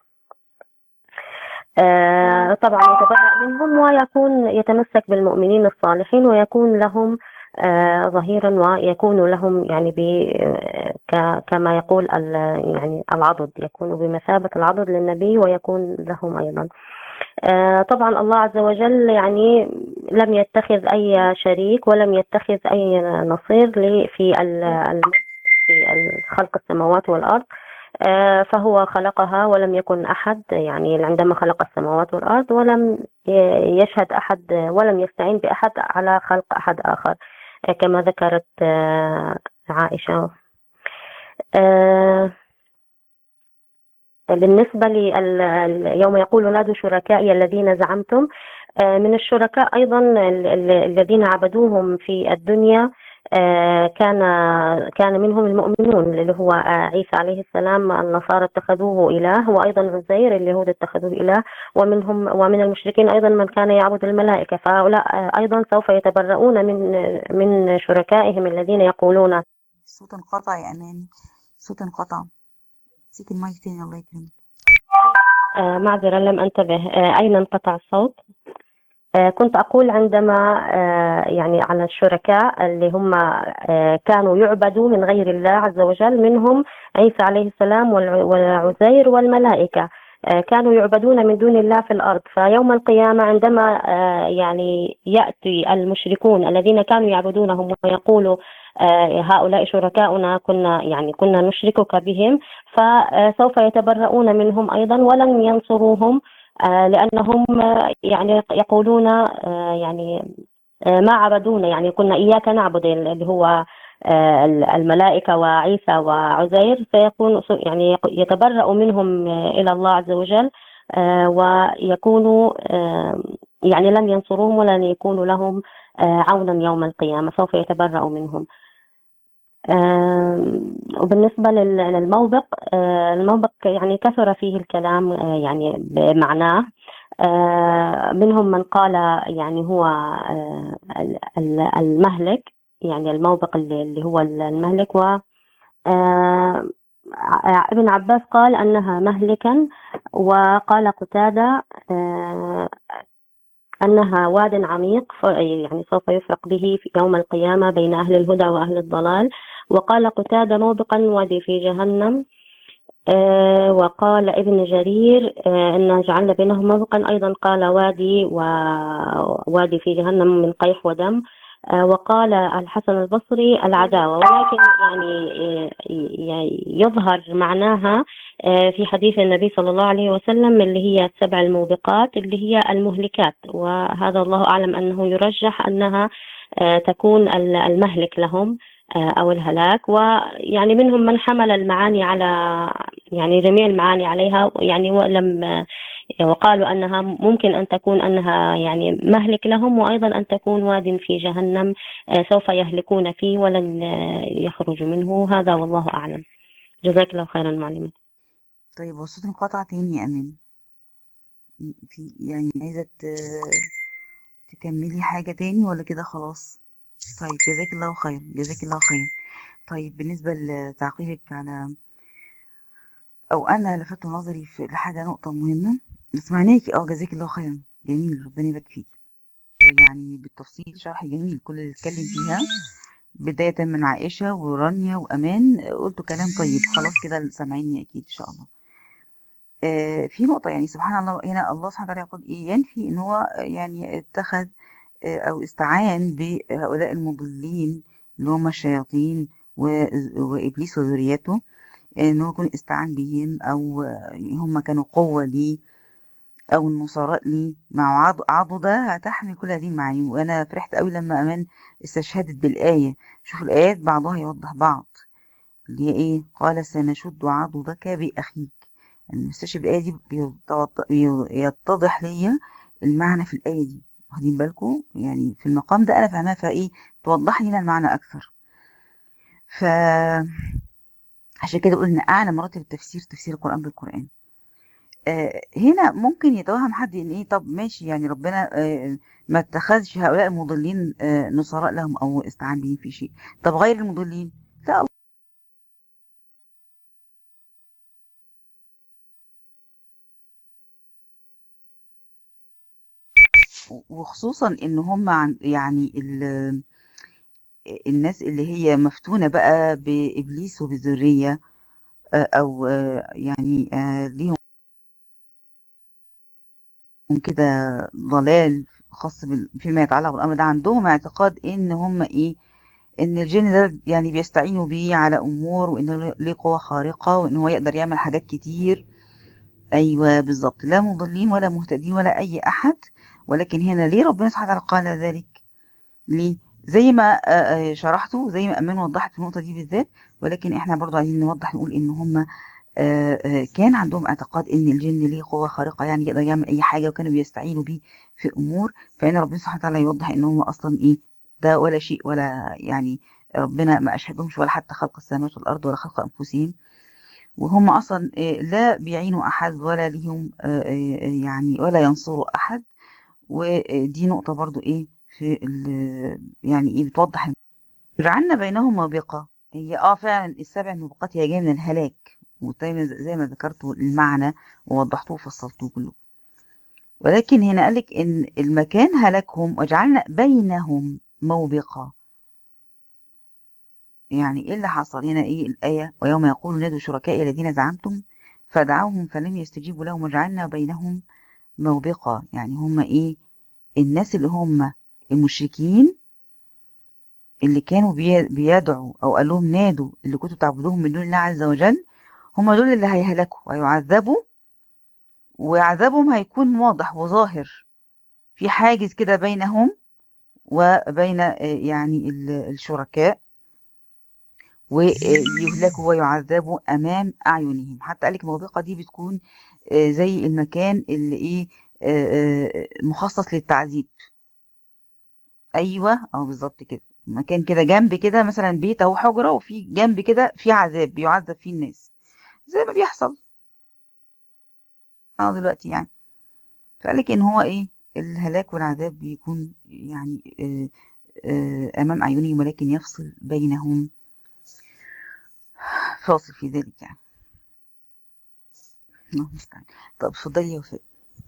آه، طبعا يتبرأ منهم ويكون يتمسك بالمؤمنين الصالحين ويكون لهم آه، ظهيرا ويكون لهم يعني ب ك- كما يقول ال- يعني العضد يكون بمثابة العضد للنبي ويكون لهم أيضا آه، طبعا الله عز وجل يعني لم يتخذ أي شريك ولم يتخذ أي نصير ل- في ال- الملك في خلق السماوات والأرض آه، فهو خلقها ولم يكن أحد يعني عندما خلق السماوات والأرض ولم ي- يشهد أحد ولم يستعين بأحد على خلق أحد آخر آه، كما ذكرت آه، عائشة آه، بالنسبة لل- يوم يقول نادوا شركائي الذين زعمتم آه، من الشركاء أيضا ال- ال- الذين عبدوهم في الدنيا آه، كان كان منهم المؤمنون اللي هو آه، عيسى عليه السلام النصارى اتخذوه إله وأيضا عزير اليهود اتخذوه إله ومنهم ومن المشركين أيضا من كان يعبد الملائكة فهؤلاء آه، أيضا سوف يتبرؤون من من شركائهم الذين يقولون الصوت انقطع يا امان الصوت انقطع نسيت المايك تاني الله يكرمك آه، معذرة لم أنتبه آه، أين انقطع الصوت آه، كنت أقول عندما آه، يعني على الشركاء اللي هم آه، كانوا يعبدوا من غير الله عز وجل منهم عيسى عليه السلام والع- والعزير والملائكة آه، كانوا يعبدون من دون الله في الأرض فيوم القيامة عندما آه، يعني يأتي المشركون الذين كانوا يعبدونهم ويقولوا آه، هؤلاء شركاؤنا كنا يعني كنا نشركك بهم فسوف يتبرؤون منهم أيضا ولن ينصروهم آه، لأنهم آه، يعني يقولون آه، يعني آه، ما عبدونا يعني كنا إياك نعبد اللي هو آه، الملائكة وعيسى وعزير فيكون يعني يتبرأ منهم آه، إلى الله عز وجل آه، ويكونوا آه، يعني لن ينصروهم ولن يكونوا لهم آه، عونا يوم القيامة سوف يتبرأ منهم آم، وبالنسبة لل- للموبق آه، الموبق يعني كثر فيه الكلام آه، يعني بمعناه آه، منهم من قال يعني هو آه، ال- ال- المهلك يعني الموبق اللي اللي هو المهلك و آه، ع- ابن عباس قال أنها مهلكا وقال قتادة آه، أنها واد عميق ف- يعني سوف يفرق به في يوم القيامة بين أهل الهدى وأهل الضلال وقال قتادة موبقا وادي في جهنم آه، وقال ابن جرير آه، إن جعلنا بينهم موبقا أيضا قال وادي ووادي في جهنم من قيح ودم آه، وقال الحسن البصري العداوة ولكن يعني آه، ي- يظهر معناها آه، في حديث النبي صلى الله عليه وسلم اللي هي السبع الموبقات اللي هي المهلكات وهذا الله أعلم أنه يرجح أنها آه، تكون ال- المهلك لهم آه، أو الهلاك ويعني منهم من حمل المعاني على يعني جميع المعاني عليها يعني ولم آه، وقالوا أنها ممكن أن تكون أنها يعني مهلك لهم وأيضا أن تكون واد في جهنم آه، سوف يهلكون فيه ولن آه، يخرجوا منه هذا والله أعلم جزاك الله خيرا معلمة طيب هو الصوت انقطع تاني يا امان في يعني عايزة ت- تكملي حاجة تاني ولا كده خلاص طيب جزاك الله خير جزاك الله خير طيب بالنسبة لتعقيبك على او انا لفت نظري في لحاجة نقطة مهمة سمعناكي اه جزاك الله خيرا جميل ربنا يبارك فيك يعني بالتفصيل شرح جميل كل اللي اتكلم فيها بداية من عائشة ورانيا وأمان قلتوا كلام طيب خلاص كده سامعيني أكيد إن شاء الله آه في نقطة يعني سبحان الله هنا الله سبحانه وتعالى يقول إيه ينفي إن هو يعني اتخذ آه أو استعان بهؤلاء المضلين اللي هم الشياطين و- وإبليس وذريته إن هو يكون استعان بهم أو آه، هم كانوا قوة ليه أو النصراء ليه مع عض- عضدة هتحمل كل هذه المعاني وأنا فرحت قوي لما أمان استشهدت بالآية شوف الآيات بعضها يوضح بعض اللي هي إيه قال سنشد عضدك بأخيك يعني المستشهد بالآية دي بيتوض- بي- يتضح ليا المعنى في الآية دي واخدين بالكم يعني في المقام ده أنا فاهماه فإيه توضح لنا المعنى أكثر ف عشان كده قلنا أعلى مراتب التفسير تفسير القرآن بالقرآن آه، هنا ممكن يتوهم حد ان ايه طب ماشي يعني ربنا آه، ما اتخذش هؤلاء المضلين آه، نصراء لهم او استعان بهم في شيء طب غير المضلين لا وخصوصا ان هم عن يعني ال- الناس اللي هي مفتونة بقى بإبليس وبالذرية آه، أو آه، يعني آه، ليهم كده ضلال خاص بال- فيما يتعلق بالأمر ده عندهم اعتقاد إن هم إيه إن الجن ده يعني بيستعينوا بيه على أمور وإنه ليه قوة خارقة وإن هو يقدر يعمل حاجات كتير أيوة بالظبط لا مضلين ولا مهتدين ولا أي أحد ولكن هنا ليه ربنا سبحانه وتعالى قال ذلك ليه زي ما آه، آه، شرحته زي ما أمان وضحت في النقطة دي بالذات ولكن احنا برضو عايزين نوضح نقول إن هم آه، آه، كان عندهم اعتقاد ان الجن ليه قوة خارقة يعني يقدر يعمل اي حاجة وكانوا بيستعينوا بيه في امور فهنا ربنا سبحانه وتعالى يوضح ان هو اصلا ايه ده ولا شيء ولا يعني ربنا ما اشهدهمش ولا حتى خلق السماوات والارض ولا خلق انفسهم وهم اصلا آه، لا بيعينوا احد ولا ليهم آه، آه، يعني ولا ينصروا احد ودي نقطة برضو ايه في ال- يعني ايه بتوضح جعلنا بينهم موبقة هي اه فعلا السبع موبقات هي جاية من الهلاك وزي زي ما ذكرتوا المعنى ووضحتوه وفصلتوه كله ولكن هنا قالك ان المكان هلكهم وجعلنا بينهم موبقة يعني ايه اللي حصل هنا ايه الآية ويوم يقول نادوا شركائي الذين زعمتم فدعوهم فلم يستجيبوا لهم وجعلنا بينهم موبقة يعني هم ايه الناس اللي هم المشركين اللي كانوا بي- بيدعوا او قال لهم نادوا اللي كنتوا تعبدوهم من دون الله عز وجل هم دول اللي هيهلكوا ويعذبوا وعذابهم هيكون واضح وظاهر في حاجز كده بينهم وبين آه، يعني ال- الشركاء ويهلكوا ويعذبوا امام اعينهم حتى قالك الموبقه دي بتكون آه، زي المكان اللي ايه آه، آه، مخصص للتعذيب ايوه اه بالظبط كده مكان كده جنب كده مثلا بيت او حجره وفي جنب كده في عذاب بيعذب فيه الناس زي ما بيحصل اه دلوقتي يعني فقالك ان هو ايه الهلاك والعذاب بيكون يعني آه، آه، امام اعينهم ولكن يفصل بينهم فاصل في ذلك يعني الله المستعان طب اتفضلي يا وفاء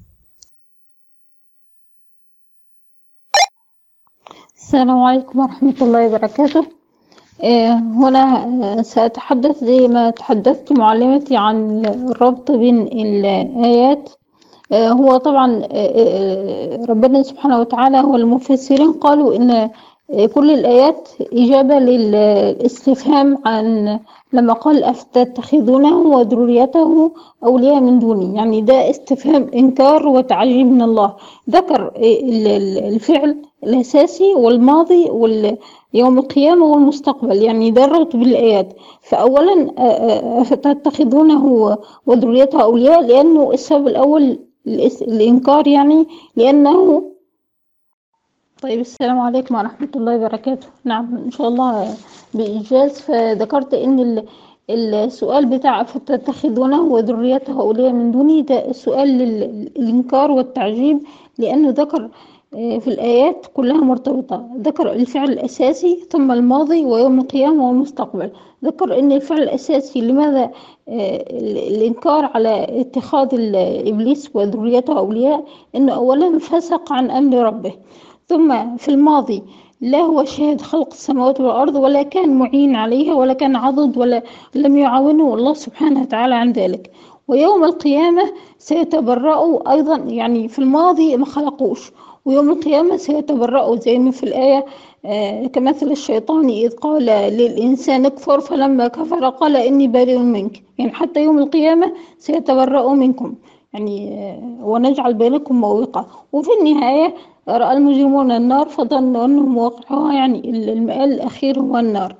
السلام عليكم ورحمة الله وبركاته آه، هنا آه، سأتحدث زي ما تحدثت معلمتي عن الربط بين الآيات آه، هو طبعا آه، آه، ربنا سبحانه وتعالى هو المفسرين قالوا إن آه، كل الآيات إجابة للاستفهام عن لما قال أفتتخذونه وذريته أولياء من دوني يعني ده استفهام إنكار وتعجب من الله ذكر آه، ال- ال- الفعل الأساسي والماضي واليوم القيامة والمستقبل يعني ده الربط بالآيات فأولا آه، آه، أفتتخذونه وذريته أولياء لأنه السبب الأول الإس- الإنكار يعني لأنه طيب السلام عليكم ورحمة الله وبركاته نعم إن شاء الله بإيجاز فذكرت إن ال- السؤال بتاع فتتخذونه وذريته أولياء من دوني ده السؤال للإنكار والتعجيب لأنه ذكر آه، في الآيات كلها مرتبطة ذكر الفعل الأساسي ثم الماضي ويوم القيامة والمستقبل ذكر أن الفعل الأساسي لماذا آه، ال- الإنكار على اتخاذ ال- إبليس وذريته أولياء أنه أولا فسق عن أمر ربه ثم في الماضي لا هو شاهد خلق السماوات والأرض ولا كان معين عليها ولا كان عضد ولا لم يعاونه الله سبحانه وتعالى عن ذلك ويوم القيامة سيتبرأوا أيضا يعني في الماضي ما خلقوش ويوم القيامة سيتبرأوا زي ما في الآية آه، كمثل الشيطان إذ قال للإنسان اكفر فلما كفر قال إني بريء منك يعني حتى يوم القيامة سيتبرأوا منكم يعني ونجعل بينكم موبقة وفي النهاية رأى المجرمون النار فظنوا أنهم واقعها يعني المآل الأخير هو النار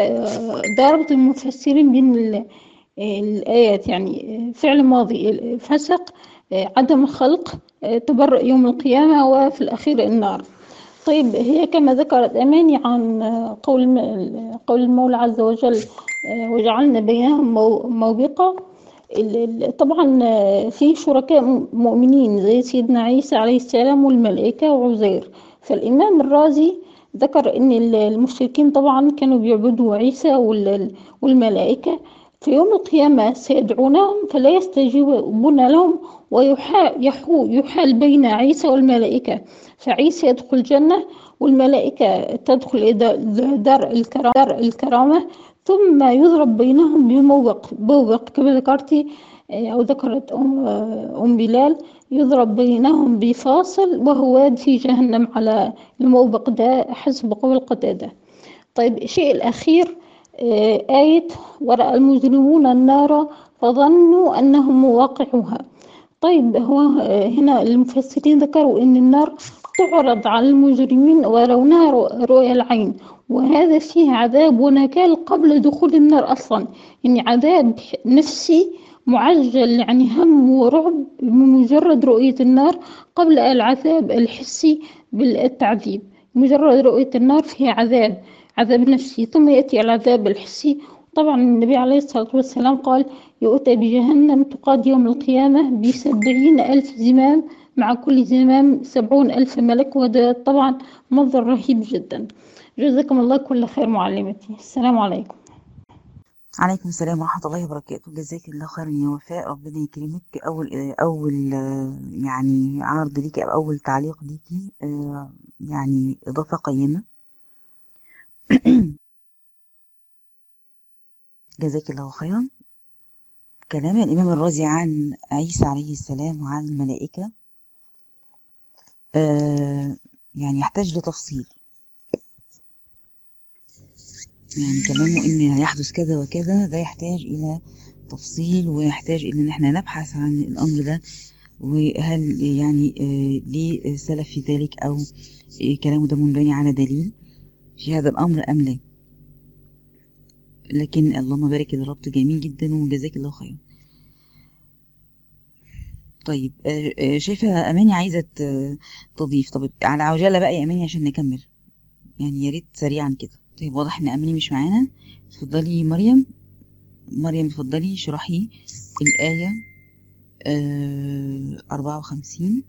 فضربت المفسرين بين الآيات يعني فعل ماضي فسق عدم الخلق تبرؤ يوم القيامة وفي الأخير النار طيب هي كما ذكرت أماني عن قول قول المولى عز وجل وجعلنا بينهم موبقة طبعا في شركاء مؤمنين زي سيدنا عيسى عليه السلام والملائكة وعزير فالإمام الرازي ذكر أن المشركين طبعا كانوا بيعبدوا عيسى والملائكة في يوم القيامة سيدعونهم فلا يستجيبون لهم ويحول يحال بين عيسى والملائكة فعيسى يدخل الجنة والملائكة تدخل إلى دار الكرامة ثم يضرب بينهم بموبق بوبق كما ذكرتي أو ذكرت أم, أم بلال يضرب بينهم بفاصل وهو في جهنم على الموبق ده حسب قول قتادة طيب الشيء الأخير آية ورأى المجرمون النار فظنوا أنهم واقعوها طيب هو هنا المفسرين ذكروا أن النار تعرض على المجرمين ويرونها رؤيا العين وهذا فيه عذاب ونكال قبل دخول النار أصلا يعني عذاب نفسي معجل يعني هم ورعب بمجرد رؤية النار قبل العذاب الحسي بالتعذيب مجرد رؤية النار فيها عذاب عذاب نفسي ثم يأتي العذاب الحسي طبعا النبي عليه الصلاة والسلام قال يؤتى بجهنم تقاد يوم القيامة بسبعين ألف زمام مع كل زمام سبعون ألف ملك وهذا طبعا منظر رهيب جدا جزاكم الله كل خير معلمتي السلام عليكم عليكم السلام ورحمة الله وبركاته جزاك الله خيرا يا وفاء ربنا يكرمك أول أول يعني عرض ليكي أو أول تعليق ليكي يعني إضافة قيمة جزاك الله خيرا كلام الإمام الرازي عن عيسى عليه السلام وعن الملائكة آه يعني يحتاج لتفصيل يعني كلامه إن يحدث كذا وكذا ده يحتاج إلى تفصيل ويحتاج إلى إن احنا نبحث عن الأمر ده وهل يعني آه ليه سلف في ذلك أو آه كلامه ده منبني على دليل في هذا الأمر أم لا لكن اللهم بارك الربط جميل جدا وجزاك الله خير طيب شايفة أماني عايزة تضيف طب على عجالة بقى يا أماني عشان نكمل يعني يا ريت سريعا كده طيب واضح إن أماني مش معانا اتفضلي مريم مريم اتفضلي اشرحي الآية أربعة وخمسين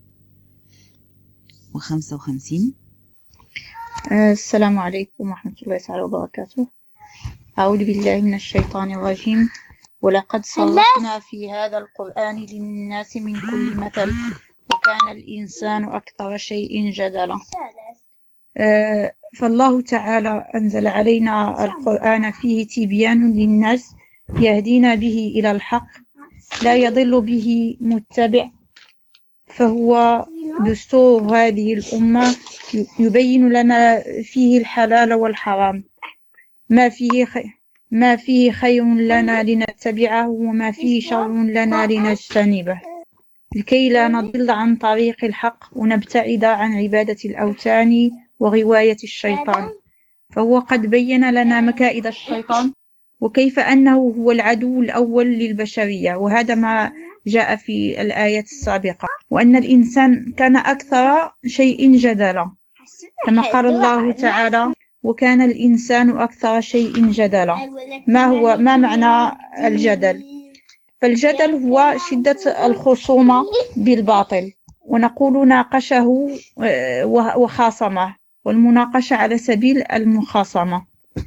وخمسة وخمسين السلام عليكم ورحمة الله تعالى وبركاته أعوذ بالله من الشيطان الرجيم ولقد صرفنا في هذا القرآن للناس من كل مثل وكان الإنسان أكثر شيء جدلا آه فالله تعالى أنزل علينا القرآن فيه تبيان للناس يهدينا به إلى الحق لا يضل به متبع فهو دستور هذه الأمة يبين لنا فيه الحلال والحرام ما فيه خير ما فيه خير لنا لنتبعه وما فيه شر لنا لنجتنبه لكي لا نضل عن طريق الحق ونبتعد عن عبادة الأوثان وغواية الشيطان فهو قد بين لنا مكائد الشيطان وكيف أنه هو العدو الأول للبشرية وهذا ما جاء في الآية السابقة وأن الإنسان كان أكثر شيء جدلا كما قال الله تعالى وكان الإنسان أكثر شيء جدلا ما هو ما معنى الجدل فالجدل هو شدة الخصومة بالباطل ونقول ناقشه وخاصمه والمناقشة على سبيل المخاصمة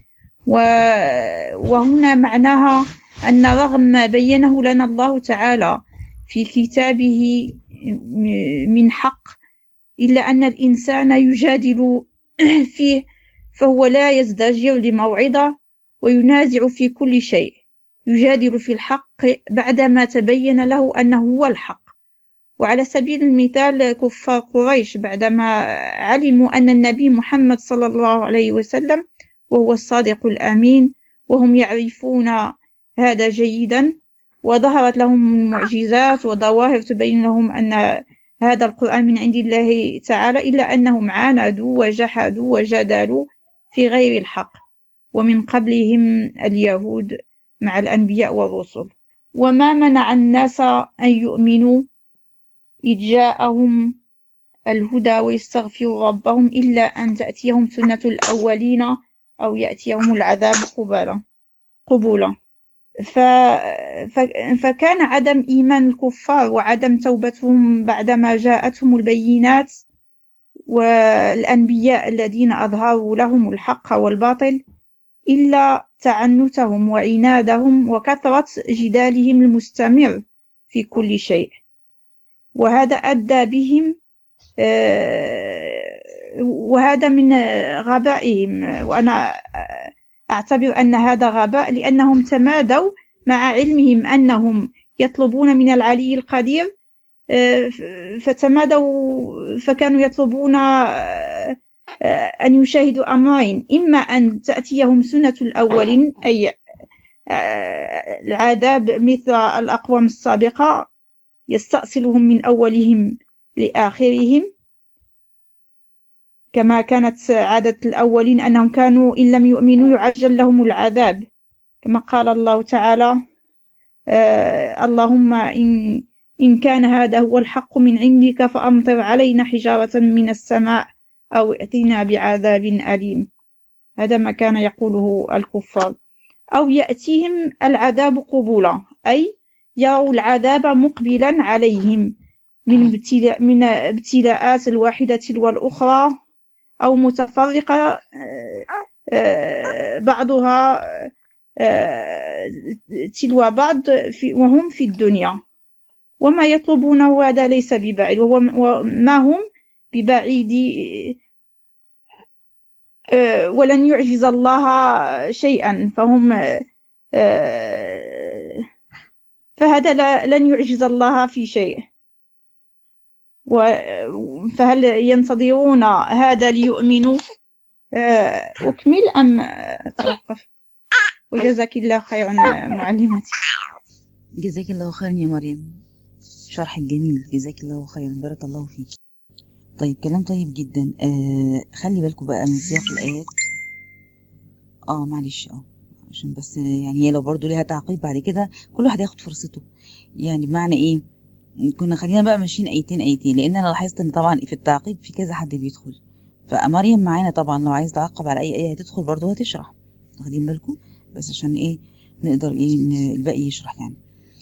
وهنا معناها أن رغم ما بينه لنا الله تعالى في كتابه من حق إلا أن الإنسان يجادل فيه فهو لا يزدجر لموعظة وينازع في كل شيء يجادل في الحق بعدما تبين له أنه هو الحق وعلى سبيل المثال كفار قريش بعدما علموا أن النبي محمد صلى الله عليه وسلم وهو الصادق الأمين وهم يعرفون هذا جيدا وظهرت لهم المعجزات وظواهر تبين لهم أن هذا القرآن من عند الله تعالى إلا أنهم عاندوا وجحدوا وجدلوا في غير الحق ومن قبلهم اليهود مع الأنبياء والرسل وما منع الناس أن يؤمنوا إذ جاءهم الهدى ويستغفروا ربهم إلا أن تأتيهم سنة الأولين أو يأتيهم العذاب قبلا قبولا ف... ف... فكان عدم إيمان الكفار وعدم توبتهم بعدما جاءتهم البينات والأنبياء الذين أظهروا لهم الحق والباطل إلا تعنتهم وعنادهم وكثرة جدالهم المستمر في كل شيء وهذا أدى بهم وهذا من غبائهم وأنا أعتبر أن هذا غباء لأنهم تمادوا مع علمهم أنهم يطلبون من العلي القدير فتمادوا فكانوا يطلبون أن يشاهدوا أمرين إما أن تأتيهم سنة الأولين أي العذاب مثل الأقوام السابقة يستأصلهم من أولهم لآخرهم كما كانت عادة الأولين أنهم كانوا إن لم يؤمنوا يعجل لهم العذاب كما قال الله تعالى آه اللهم إن, إن كان هذا هو الحق من عندك فأمطر علينا حجارة من السماء أو ائتنا بعذاب أليم هذا ما كان يقوله الكفار أو يأتيهم العذاب قبولا أي يروا العذاب مقبلا عليهم من ابتلاء من ابتلاءات الواحدة تلو الأخرى أو متفرقة بعضها تلو بعض في وهم في الدنيا وما يطلبونه هذا ليس ببعيد وهو ما هم ببعيد ولن يعجز الله شيئا فهم فهذا لن يعجز الله في شيء فهل ينتظرون هذا ليؤمنوا أكمل أم أتوقف وجزاك الله خيرا معلمتي جزاك الله خيرا يا مريم شرح جميل جزاك الله خيرا بارك الله فيك طيب كلام طيب جدا آه خلي بالكم بقى من سياق الآيات اه معلش اه عشان بس يعني هي لو برضو ليها تعقيب بعد كده كل واحد ياخد فرصته يعني بمعنى ايه كنا خلينا بقى ماشيين ايتين ايتين لان انا لاحظت ان طبعا في التعقيب في كذا حد بيدخل فمريم معانا طبعا لو عايز تعقب على اي ايه هتدخل برضو هتشرح واخدين بالكم بس عشان ايه نقدر ايه الباقي يشرح يعني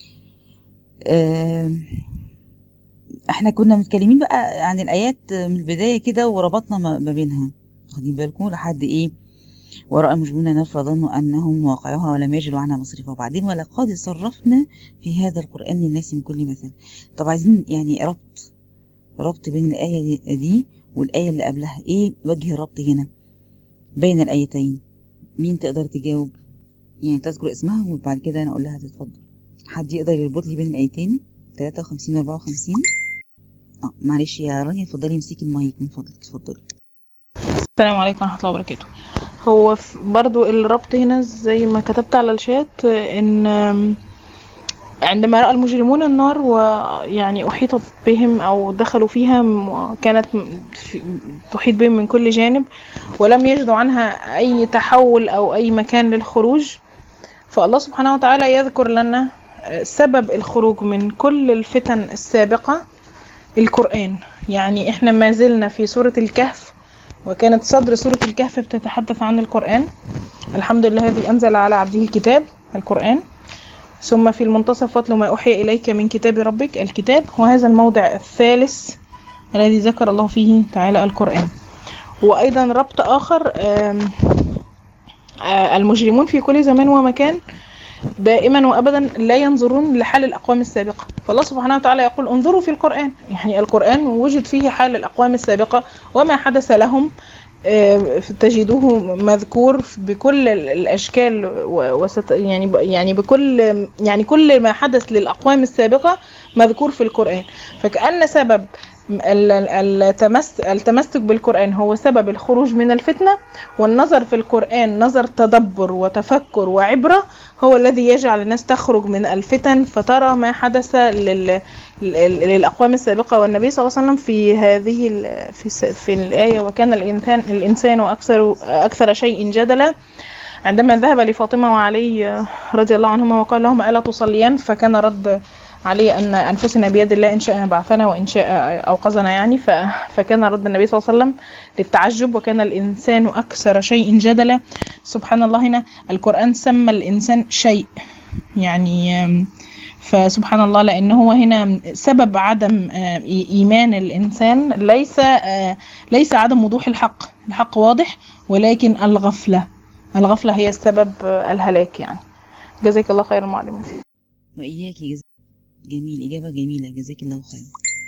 آه احنا كنا متكلمين بقى عن الايات من البدايه كده وربطنا ما بينها واخدين بالكم لحد ايه ورأى المجرمون نار فظنوا أنهم واقعوها ولم يجدوا عنها مصرفا وبعدين ولقد صرفنا في هذا القرآن للناس من كل مثل طب عايزين يعني ربط ربط بين الآية دي والآية اللي قبلها إيه وجه الربط هنا بين الآيتين مين تقدر تجاوب يعني تذكر اسمها وبعد كده أنا أقول لها تتفضل حد يقدر يربط لي بين الآيتين 53 و 54 اه معلش يا رانيا اتفضلي امسكي المايك من فضلك اتفضلي السلام عليكم ورحمة الله وبركاته هو برضو الربط هنا زي ما كتبت على الشات ان عندما رأى المجرمون النار ويعني أحيط بهم أو دخلوا فيها كانت تحيط بهم من كل جانب ولم يجدوا عنها أي تحول أو أي مكان للخروج فالله سبحانه وتعالى يذكر لنا سبب الخروج من كل الفتن السابقة القرآن يعني احنا ما زلنا في سورة الكهف وكانت صدر سورة الكهف بتتحدث عن القرآن الحمد لله الذي أنزل على عبده الكتاب القرآن ثم في المنتصف واتل ما أوحي إليك من كتاب ربك الكتاب وهذا الموضع الثالث الذي ذكر الله فيه تعالى القرآن وأيضا ربط آخر المجرمون في كل زمان ومكان دائما وابدا لا ينظرون لحال الاقوام السابقه فالله سبحانه وتعالى يقول انظروا في القران يعني القران وجد فيه حال الاقوام السابقه وما حدث لهم تجدوه مذكور بكل الاشكال وست يعني يعني بكل يعني كل ما حدث للاقوام السابقه مذكور في القران فكان سبب ال- ال- التمس- التمسك بالقرآن هو سبب الخروج من الفتنة والنظر في القرآن نظر تدبر وتفكر وعبرة هو الذي يجعل الناس تخرج من الفتن فترى ما حدث لل... لل- للأقوام السابقة والنبي صلى الله عليه وسلم في هذه ال... في, س... في الآية وكان الإنسان الإنسان أكثر أكثر شيء جدلا عندما ذهب لفاطمة وعلي رضي الله عنهما وقال لهما ألا تصليان فكان رد عليه أن أنفسنا بيد الله إن شاء بعثنا وإن شاء أوقظنا يعني ف... فكان رد النبي صلى الله عليه وسلم للتعجب وكان الإنسان أكثر شيء جدلا سبحان الله هنا القرآن سمى الإنسان شيء يعني آم، فسبحان الله لأن هو هنا سبب عدم آه، إي- إيمان الإنسان ليس آه، ليس عدم وضوح الحق الحق واضح ولكن الغفلة الغفلة هي السبب آه، الهلاك يعني جزاك الله خير معلمة وإياك جزاك جميل إجابة جميلة جزاك الله خير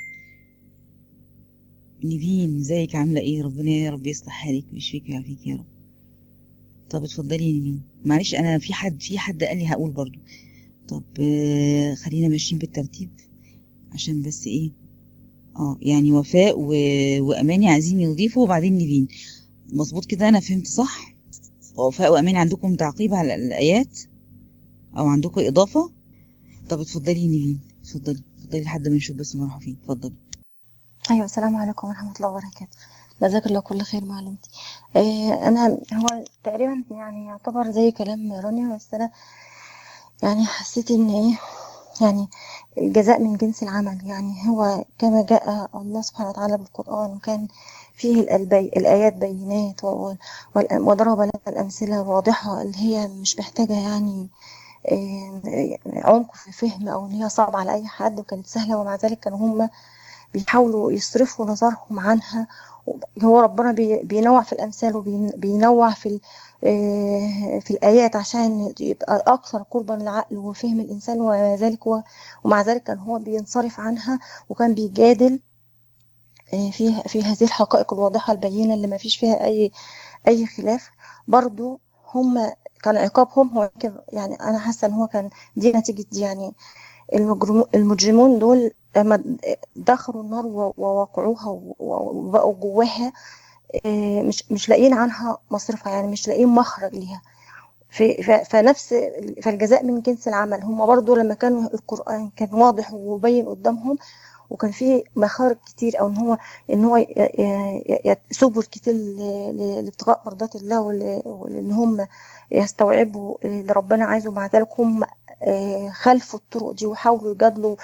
نيفين ازيك عاملة ايه ربنا يا رب يصلح حالك ويشفيك ويعافيك يا رب طب اتفضلي يا نيفين معلش انا في حد في حد قال لي هقول برضو طب آه، خلينا ماشيين بالترتيب عشان بس ايه اه يعني وفاء و... واماني عايزين يضيفوا وبعدين نيفين مظبوط كده انا فهمت صح وفاء واماني عندكم تعقيب على الايات او عندكم اضافة طب اتفضلي يا نيفين اتفضلي اتفضلي لحد ما نشوف بس نروح فين اتفضلي أيوة السلام عليكم ورحمة الله وبركاته جزاك الله كل خير معلمتي آه أنا هو تقريبا يعني يعتبر زي كلام رانيا بس أنا يعني حسيت إن إيه يعني الجزاء من جنس العمل يعني هو كما جاء الله سبحانه وتعالى بالقرآن وكان فيه الألبي الآيات بينات و- وال- وضرب لنا الأمثلة الواضحة اللي هي مش محتاجة يعني آه، عمق في فهم أو إن هي صعبة على أي حد وكانت سهلة ومع ذلك كانوا هم بيحاولوا يصرفوا نظرهم عنها هو ربنا بي- بينوع في الأمثال وبينوع في ال- آه، في الآيات عشان يبقى أكثر قربا للعقل وفهم الإنسان ومع ذلك هو ومع ذلك كان هو بينصرف عنها وكان بيجادل آه، في في هذه الحقائق الواضحة البينة اللي ما فيش فيها أي أي خلاف برضو هم كان عقابهم هو يمكن يعني أنا حاسة إن هو كان دي نتيجة دي يعني المجرمو- المجرمون دول لما دخلوا النار و- ووقعوها و- وبقوا جواها آه، مش مش لاقيين عنها مصرفها يعني مش لاقيين مخرج ليها في ف- فنفس فالجزاء من جنس العمل هم برضو لما كانوا القرآن كان واضح وبين قدامهم وكان فيه مخارج كتير او ان هو ان هو ي- ي- ي- سبل كتير ل- ل- لابتغاء مرضات الله ول- وان هم يستوعبوا اللي ربنا عايزه مع ذلك هم آه، خلفوا الطرق دي وحاولوا يجادلوا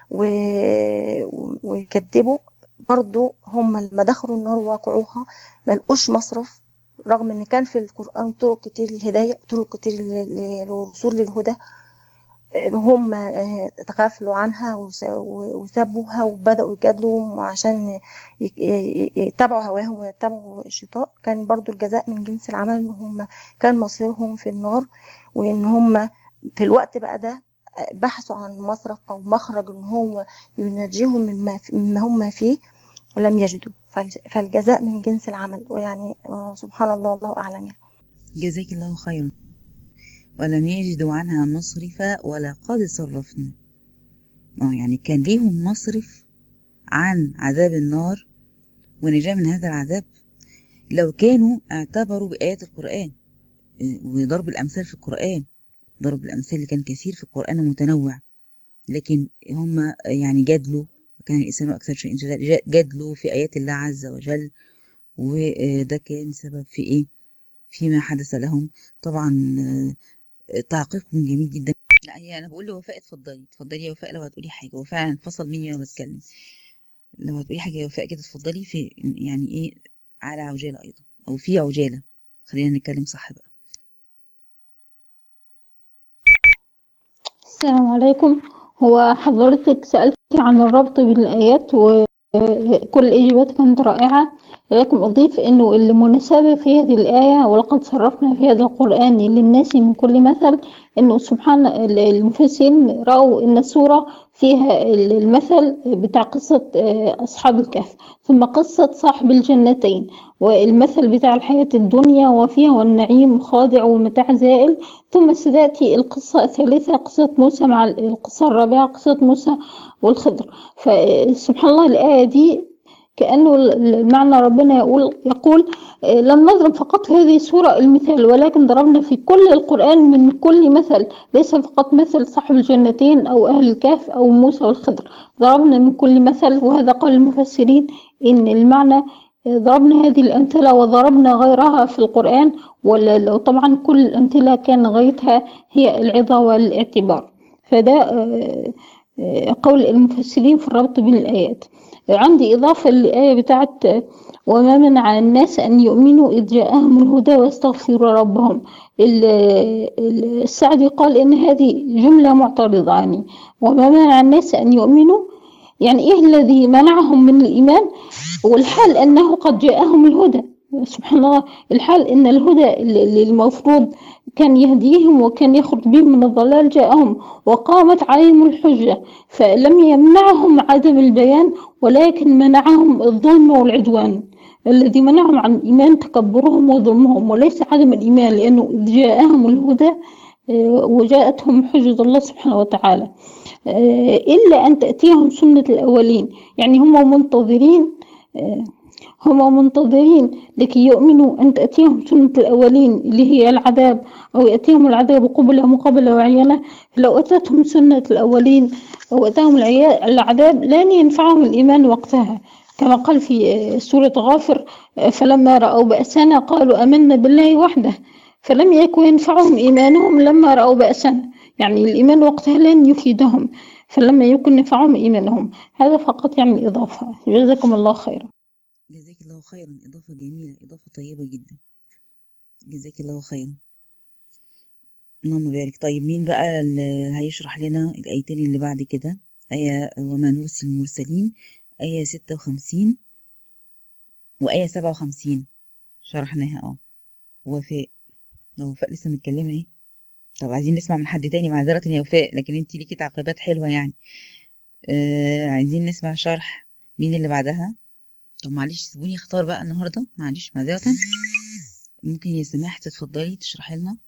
و- ويكذبوا برضو هم لما دخلوا النار ووقعوها ملقوش مصرف رغم ان كان في القرآن طرق كتير للهداية طرق كتير لل- للوصول للهدى هم آه، تغافلوا عنها وس- و- وسابوها وبدأوا يجادلوا عشان ي- ي- يتبعوا هواهم ويتبعوا الشيطان كان برضو الجزاء من جنس العمل ان هم كان مصيرهم في النار وان هم في الوقت بقى ده بحثوا عن مصرف او مخرج ان هو ينجيهم مما, مما هم فيه ولم يجدوا فال- فالجزاء من جنس العمل ويعني آه، سبحان الله الله اعلم يعني. جزاك الله خيرا ولم يجدوا عنها مصرفا ولقد صرفنا اه يعني كان ليهم مصرف عن عذاب النار ونجاة من هذا العذاب لو كانوا اعتبروا بآيات القرآن إيه، وضرب الأمثال في القرآن ضرب الأمثال اللي كان كثير في القرآن ومتنوع لكن هم يعني جادلوا وكان الإنسان أكثر شيء جدال جادلوا في آيات الله عز وجل وده كان سبب في إيه فيما حدث لهم طبعا آه، تعقيبكم جميل جدا لا هي انا بقول لوفاء اتفضلي اتفضلي يا وفاء لو هتقولي حاجه وفاء انفصل مني وانا بتكلم لو هتقولي حاجه يا وفاء كده اتفضلي في يعني ايه على عجاله ايضا او في عجاله خلينا نتكلم صح بقى السلام عليكم هو حضرتك سألتي عن الربط بين الآيات وكل الإجابات كانت رائعة لكن أضيف أنه المناسبة في هذه الآية ولقد صرفنا في هذا القرآن للناس من كل مثل أنه سبحان المفسرين رأوا أن السورة فيها المثل بتاع قصة أصحاب الكهف ثم قصة صاحب الجنتين والمثل بتاع الحياة الدنيا وفيها والنعيم خاضع ومتاع زائل ثم ستأتي القصة الثالثة قصة موسى مع القصة الرابعة قصة موسى والخضر فسبحان الله الآية دي كأنه المعنى ربنا يقول يقول لم نضرب فقط في هذه السورة المثال ولكن ضربنا في كل القرآن من كل مثل ليس فقط مثل صاحب الجنتين أو أهل الكهف أو موسى والخضر ضربنا من كل مثل وهذا قول المفسرين إن المعنى ضربنا هذه الأمثلة وضربنا غيرها في القرآن وطبعا كل الأمثلة كان غايتها هي العظة والاعتبار فده قول المفسرين في الربط بين الآيات عندي إضافة للآية بتاعت وما منع الناس أن يؤمنوا إذ جاءهم الهدى واستغفروا ربهم السعدي قال إن هذه جملة معترضة يعني وما منع الناس أن يؤمنوا يعني إيه الذي منعهم من الإيمان والحال أنه قد جاءهم الهدى سبحان الله الحال إن الهدى اللي المفروض كان يهديهم وكان يخرج بهم من الضلال جاءهم وقامت عليهم الحجة فلم يمنعهم عدم البيان ولكن منعهم الظلم والعدوان الذي منعهم عن الإيمان تكبرهم وظلمهم وليس عدم الإيمان لأنه جاءهم الهدى وجاءتهم حجة الله سبحانه وتعالى إلا أن تأتيهم سنة الأولين يعني هم منتظرين هم منتظرين لكي يؤمنوا أن تأتيهم سنة الأولين اللي هي العذاب أو يأتيهم العذاب قبلة مقابلة وعيانة لو أتتهم سنة الأولين أو أتاهم العذاب لن ينفعهم الإيمان وقتها كما قال في سورة غافر فلما رأوا بأسنا قالوا أمنا بالله وحده فلم يكن ينفعهم إيمانهم لما رأوا بأسنا يعني الإيمان وقتها لن يفيدهم فلما يكن ينفعهم إيمانهم هذا فقط يعني إضافة جزاكم الله خيرا جزاك الله خيرا إضافة جميلة إضافة طيبة جدا جزاك الله خيرا اللهم بارك طيب مين بقى اللي هيشرح لنا الآيتين اللي بعد كده آية وما نرسل المرسلين آية ستة وخمسين وآية سبعة وخمسين شرحناها اه وفاء لو وفاء لسه متكلمة ايه طب عايزين نسمع من حد تاني معذرة يا وفاء لكن انتي ليكي تعقيبات حلوة يعني آه عايزين نسمع شرح مين اللي بعدها طب معلش سيبوني اختار بقى النهارده معلش معذرة ممكن يا سماح تتفضلي تشرحي لنا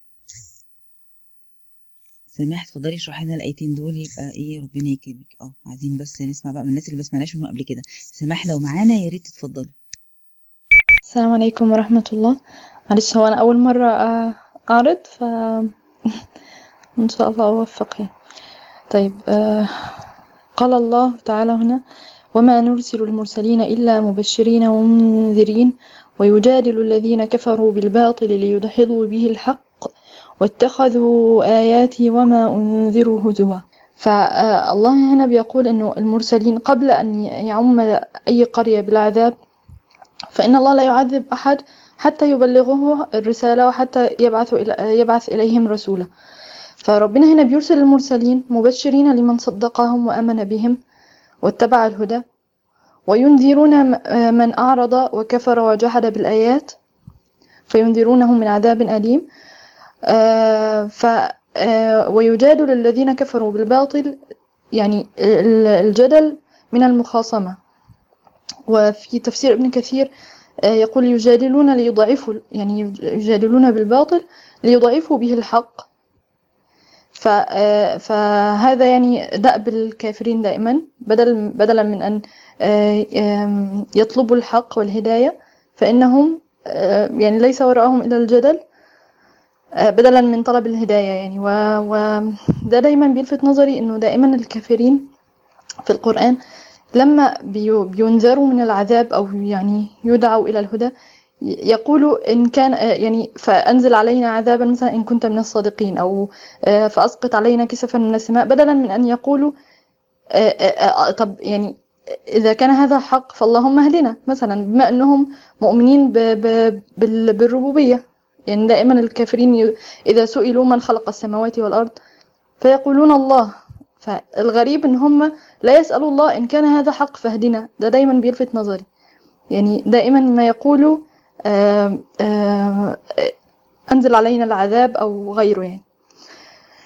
سماح تفضلي اشرحي لنا الايتين دول يبقى ايه ربنا يكرمك اه عايزين بس نسمع بقى من الناس اللي ما سمعناش منهم قبل كده سماح لو معانا يا ريت تتفضلي السلام عليكم ورحمة الله معلش هو أنا أول مرة أعرض ف إن شاء الله أوفق يعني. طيب آه قال الله تعالى هنا وما نرسل المرسلين إلا مبشرين ومنذرين ويجادل الذين كفروا بالباطل ليدحضوا به الحق واتخذوا آياتي وما أنذروا هزوا فالله هنا بيقول أنه المرسلين قبل أن يعم أي قرية بالعذاب فإن الله لا يعذب أحد حتى يبلغه الرسالة وحتى يبعث, إلى يبعث إليهم رسولا فربنا هنا بيرسل المرسلين مبشرين لمن صدقهم وأمن بهم واتبع الهدى وينذرون من أعرض وكفر وجحد بالآيات فينذرونهم من عذاب أليم آه ف آه ويجادل الذين كفروا بالباطل يعني الجدل من المخاصمة وفي تفسير ابن كثير آه يقول يجادلون ليضعفوا يعني يجادلون بالباطل ليضعفوا به الحق فهذا يعني دأب الكافرين دائما بدل بدلا من أن يطلبوا الحق والهداية فإنهم يعني ليس وراءهم إلا الجدل بدلا من طلب الهداية يعني وده دايما بيلفت نظري انه دائما الكافرين في القرآن لما بينذروا من العذاب او يعني يدعوا الى الهدى يقولوا ان كان يعني فانزل علينا عذابا مثلا ان كنت من الصادقين او فاسقط علينا كسفا من السماء بدلا من ان يقولوا طب يعني اذا كان هذا حق فاللهم اهدنا مثلا بما انهم مؤمنين بالربوبيه يعني دائما الكافرين إذا سئلوا من خلق السماوات والأرض فيقولون الله فالغريب إن هم لا يسألوا الله إن كان هذا حق فاهدنا ده دايما بيلفت نظري يعني دائما ما يقولوا آآ آآ أنزل علينا العذاب أو غيره يعني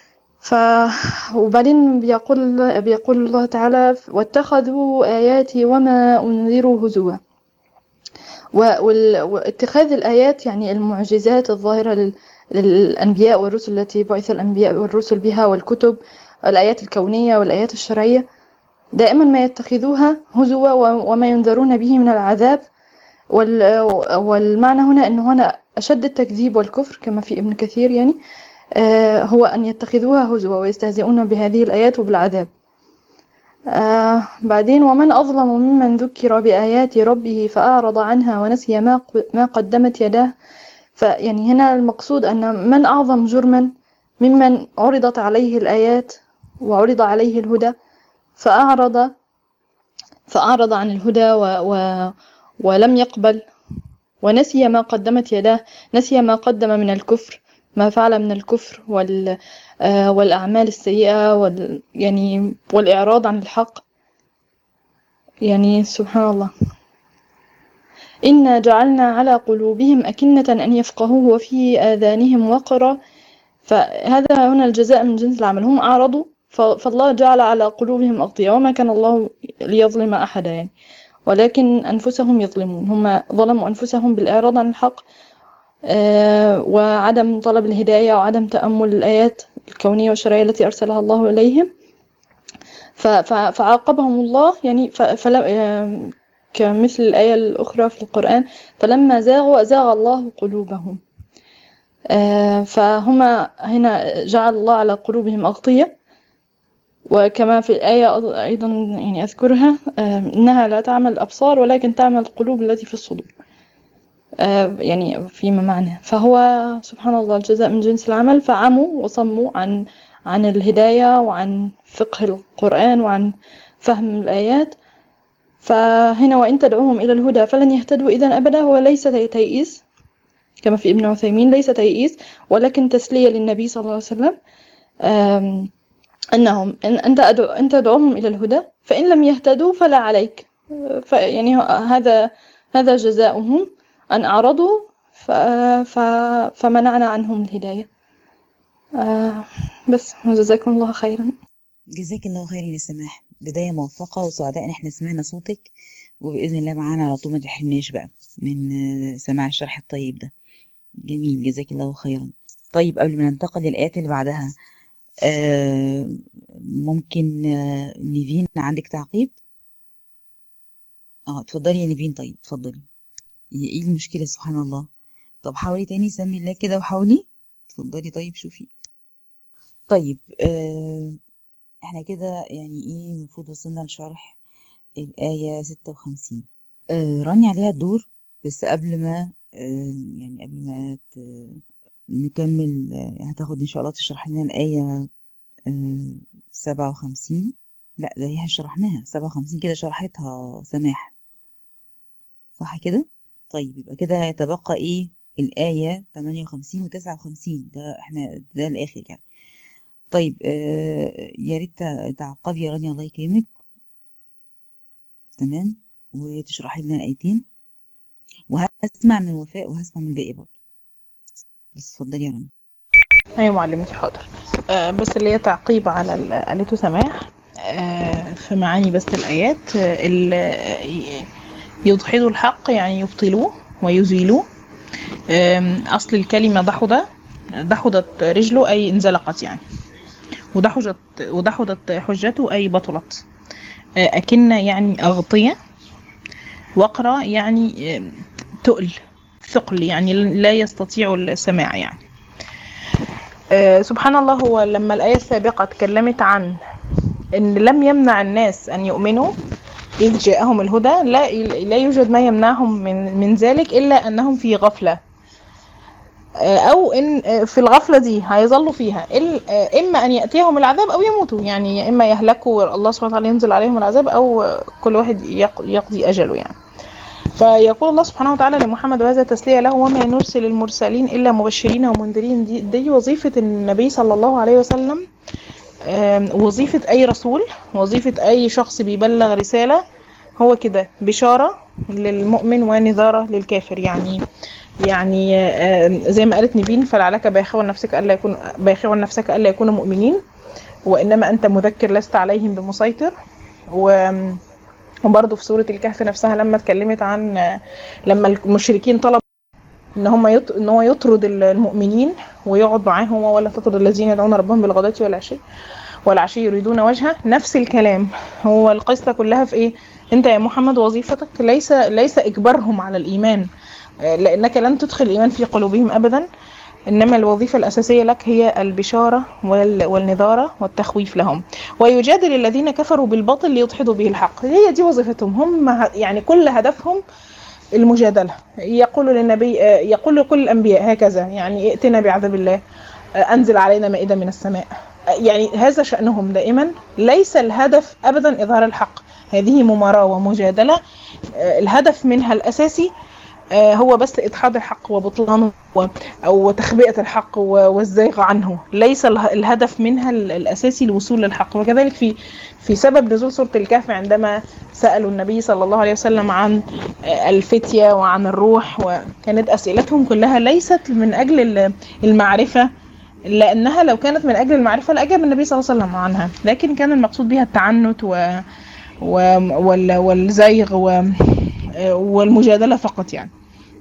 ف وبعدين بيقول بيقول الله تعالى واتخذوا آياتي وما أنذروا هزوا و- وال- واتخاذ الآيات يعني المعجزات الظاهرة لل- للأنبياء والرسل التي بعث الأنبياء والرسل بها والكتب الآيات الكونية والآيات الشرعية دائما ما يتخذوها هزوا و- وما ينذرون به من العذاب وال- والمعنى هنا أنه هنا أشد التكذيب والكفر كما في ابن كثير يعني آه، هو أن يتخذوها هزوا ويستهزئون بهذه الآيات وبالعذاب آه بعدين ومن أظلم ممن ذكر بآيات ربه فأعرض عنها ونسي ما ق- ما قدمت يداه فيعني هنا المقصود أن من أعظم جرما ممن عرضت عليه الآيات وعرض عليه الهدى فأعرض فأعرض عن الهدى و و ولم يقبل ونسي ما قدمت يداه نسي ما قدم من الكفر ما فعل من الكفر وال آه، والأعمال السيئة وال يعني والإعراض عن الحق يعني سبحان الله إنا جعلنا على قلوبهم أكنة أن يفقهوه وفي آذانهم وقرا فهذا هنا الجزاء من جنس العمل هم أعرضوا ف- فالله جعل على قلوبهم أغطياء وما كان الله ليظلم أحدا يعني ولكن أنفسهم يظلمون هم ظلموا أنفسهم بالإعراض عن الحق آه، وعدم طلب الهداية وعدم تأمل الآيات الكونية والشرعية التي أرسلها الله إليهم ف- ف- فعاقبهم الله يعني ف- فلا آه، كمثل الآية الأخرى في القرآن فلما زاغوا أزاغ الله قلوبهم آه، فهما هنا جعل الله على قلوبهم أغطية وكما في الآية أض- أيضا يعني أذكرها آه، إنها لا تعمل الأبصار ولكن تعمل القلوب التي في الصدور آه، يعني فيما معناه فهو سبحان الله الجزاء من جنس العمل فعموا وصموا عن عن الهداية وعن فقه القرآن وعن فهم الآيات فهنا وإن تدعوهم إلى الهدى فلن يهتدوا إذا أبدا هو ليس تيئيس كما في ابن عثيمين ليس تيئيس ولكن تسلية للنبي صلى الله عليه وسلم آم، أنهم إن أنت أدعو أنت تدعوهم إلى الهدى فإن لم يهتدوا فلا عليك فيعني هذا هذا جزاؤهم أن أعرضوا ف... ف... فمنعنا عنهم الهداية آه بس جزاكم الله خيرا جزاك الله خير يا سماح بداية موفقة وسعداء إن إحنا سمعنا صوتك وبإذن الله معانا على طول ما تحرمناش بقى من آه، سماع الشرح الطيب ده جميل جزاك الله خيرا طيب قبل ما ننتقل للآيات اللي بعدها آه ممكن آه نيفين عندك تعقيب؟ اه اتفضلي يا نيفين طيب اتفضلي هي ايه المشكلة سبحان الله طب حاولي تاني سمي الله كده وحاولي اتفضلي طيب شوفي طيب آه احنا كده يعني ايه المفروض وصلنا لشرح الآية ستة وخمسين آه راني عليها الدور بس قبل ما آه يعني قبل ما ت- نكمل آه هتاخد ان شاء الله تشرح لنا الآية آه سبعة وخمسين لا ده هي شرحناها سبعة وخمسين كده شرحتها سماح صح كده طيب يبقى كده يتبقى ايه الآية 58 و 59 ده احنا ده الآخر يعني طيب آه يا ريت تع- تعقبي يا رانيا الله يكرمك تمام وتشرحي لنا الآيتين وهسمع من وفاء وهسمع من باقي برضه بس اتفضلي يا رانيا ايوه معلمتي حاضر آه بس اللي هي تعقيب على اللي قالته سماح آه في معاني بس الايات آه ال- يدحضوا الحق يعني يبطلوه ويزيلوه آم، اصل الكلمه دحض دحضت رجله اي انزلقت يعني ودحضت ودحضت حجته اي بطلت آه، اكن يعني اغطيه وقرا يعني آم، تقل ثقل يعني لا يستطيع السماع يعني آه، سبحان الله هو لما الآية السابقة اتكلمت عن إن لم يمنع الناس أن يؤمنوا إذ جاءهم الهدى لا لا يوجد ما يمنعهم من من ذلك إلا أنهم في غفلة آه، أو إن آه، في الغفلة دي هيظلوا فيها إل- آه، إما أن يأتيهم العذاب أو يموتوا يعني يا إما يهلكوا الله سبحانه وتعالى ينزل عليهم العذاب أو آه، كل واحد يق- يقضي أجله يعني فيقول الله سبحانه وتعالى لمحمد وهذا تسلية له وما نرسل المرسلين إلا مبشرين ومنذرين دي, دي وظيفة النبي صلى الله عليه وسلم آم، وظيفة أي رسول وظيفة أي شخص بيبلغ رسالة هو كده بشارة للمؤمن ونذارة للكافر يعني يعني آم، زي ما قالت نبين فلعلك باخع نفسك ألا يكون باخع نفسك ألا يكونوا مؤمنين وإنما أنت مذكر لست عليهم بمسيطر و وبرضه في سورة الكهف نفسها لما اتكلمت عن لما المشركين طلبوا ان هم يط... ان هو يطرد المؤمنين ويقعد معاهم ولا تطرد الذين يدعون ربهم بالغداة والعشي والعشي يريدون وجهه نفس الكلام هو القصة كلها في ايه انت يا محمد وظيفتك ليس ليس اجبارهم على الايمان لانك لن تدخل الايمان في قلوبهم ابدا انما الوظيفه الاساسيه لك هي البشاره وال- والنذاره والتخويف لهم ويجادل الذين كفروا بالباطل ليدحضوا به الحق هي دي وظيفتهم هم ه- يعني كل هدفهم المجادله يقول للنبي يقول لكل الانبياء هكذا يعني ائتنا بعذاب الله انزل علينا مائده من السماء يعني هذا شانهم دائما ليس الهدف ابدا اظهار الحق هذه مماراه ومجادله الهدف منها الاساسي آه، هو بس إدحاض الحق وبطلانه و- أو تخبئة الحق و- والزيغ عنه ليس اله- الهدف منها ال- الأساسي الوصول للحق وكذلك في في سبب نزول سورة الكهف عندما سألوا النبي صلى الله عليه وسلم عن آه، الفتية وعن الروح وكانت أسئلتهم كلها ليست من أجل ال- المعرفة لأنها لو كانت من أجل المعرفة لأجاب النبي صلى الله عليه وسلم عنها لكن كان المقصود بها التعنت و و وال- والزيغ و والمجادلة فقط يعني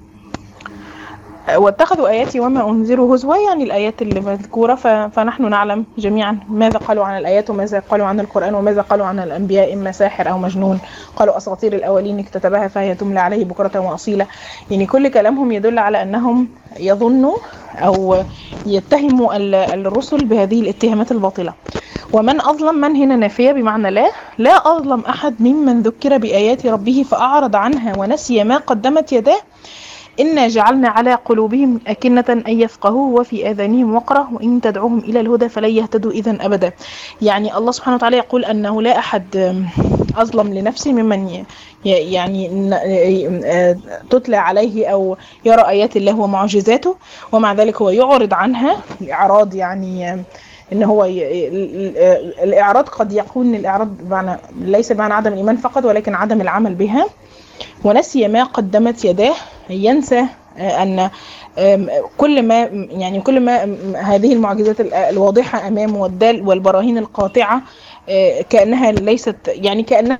واتخذوا آياتي وما أنذروا هزوا يعني الآيات اللي مذكورة ف- فنحن نعلم جميعا ماذا قالوا عن الآيات وماذا قالوا عن القرآن وماذا قالوا عن الأنبياء إما ساحر أو مجنون قالوا أساطير الأولين اكتتبها فهي تملى عليه بكرة وأصيلة يعني كل كلامهم يدل على أنهم يظنوا أو يتهموا ال- الرسل بهذه الاتهامات الباطلة ومن أظلم من هنا نافية بمعنى لا لا أظلم أحد ممن ذكر بآيات ربه فأعرض عنها ونسي ما قدمت يداه إنا جعلنا على قلوبهم أكنة أن يفقهوه وفي آذانهم وقرة وإن تدعوهم إلى الهدى فلن يهتدوا إذا أبدا يعني الله سبحانه وتعالى يقول أنه لا أحد آم، أظلم لنفسه ممن ي- ي- يعني ن- آه، تتلى عليه أو يرى آيات الله ومعجزاته ومع ذلك هو يعرض عنها الإعراض يعني آم، ان هو ي... ال- ال- الاعراض قد يكون الاعراض بمعنى ليس بمعنى عدم الايمان فقط ولكن عدم العمل بها ونسي ما قدمت يداه ينسى آه، ان آم، كل ما يعني كل ما آم، هذه المعجزات ال- الواضحه امامه والدال والبراهين القاطعه آه، كانها ليست يعني كانها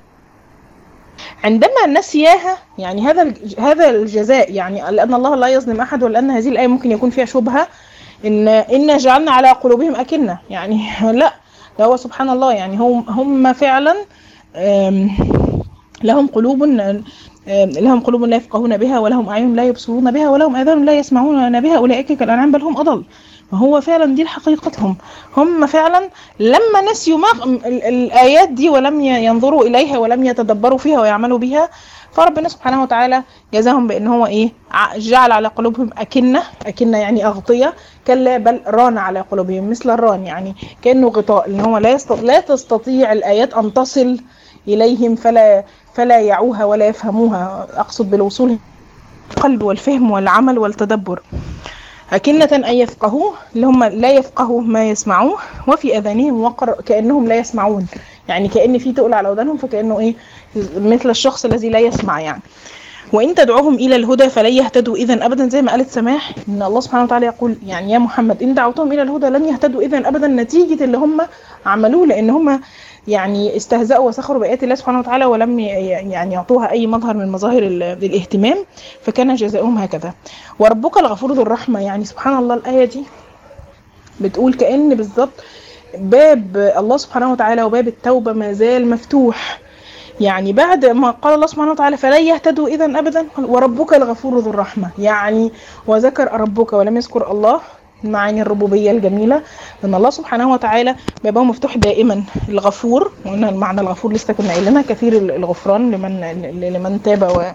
عندما نسياها يعني هذا الج- هذا الجزاء يعني لان الله لا يظلم احد ولان هذه الايه ممكن يكون فيها شبهه ان انا جعلنا على قلوبهم اكنه يعني لا ده هو سبحان الله يعني هم هم فعلا آم، لهم قلوب آم، لهم قلوب لا يفقهون بها ولهم اعين لا يبصرون بها ولهم اذان لا يسمعون بها اولئك كالانعام بل هم اضل وهو فعلا دي حقيقتهم هم فعلا لما نسيوا ما ال- الايات دي ولم ي- ينظروا اليها ولم يتدبروا فيها ويعملوا بها فربنا سبحانه وتعالى جزاهم بان هو ايه ع- جعل على قلوبهم اكنه اكنه يعني اغطيه كلا بل ران على قلوبهم مثل الران يعني كانه غطاء ان هو لا يست... لا تستطيع الايات ان تصل اليهم فلا فلا يعوها ولا يفهموها اقصد بالوصول القلب والفهم والعمل والتدبر أكنة أن يفقهوه اللي هم لا يفقهوا ما يسمعوه وفي أذانهم وقر كأنهم لا يسمعون يعني كأن في تقل على أذانهم فكأنه إيه مثل الشخص الذي لا يسمع يعني وإن تدعوهم إلى الهدى فلن يهتدوا إذا أبدا زي ما قالت سماح إن الله سبحانه وتعالى يقول يعني يا محمد إن دعوتهم إلى الهدى لن يهتدوا إذا أبدا نتيجة اللي هم عملوه لأن هم يعني استهزأوا وسخروا بآيات الله سبحانه وتعالى ولم ي- يعني يعطوها أي مظهر من مظاهر ال- الاهتمام فكان جزاؤهم هكذا وربك الغفور ذو الرحمة يعني سبحان الله الآية دي بتقول كأن بالظبط باب الله سبحانه وتعالى وباب التوبة ما زال مفتوح يعني بعد ما قال الله سبحانه وتعالى فلن يهتدوا إذا أبدا وربك الغفور ذو الرحمة يعني وذكر ربك ولم يذكر الله معاني الربوبية الجميلة أن الله سبحانه وتعالى بابه مفتوح دائما الغفور وقلنا المعنى الغفور لسه كنا قايلينها كثير الغفران لمن لمن تاب و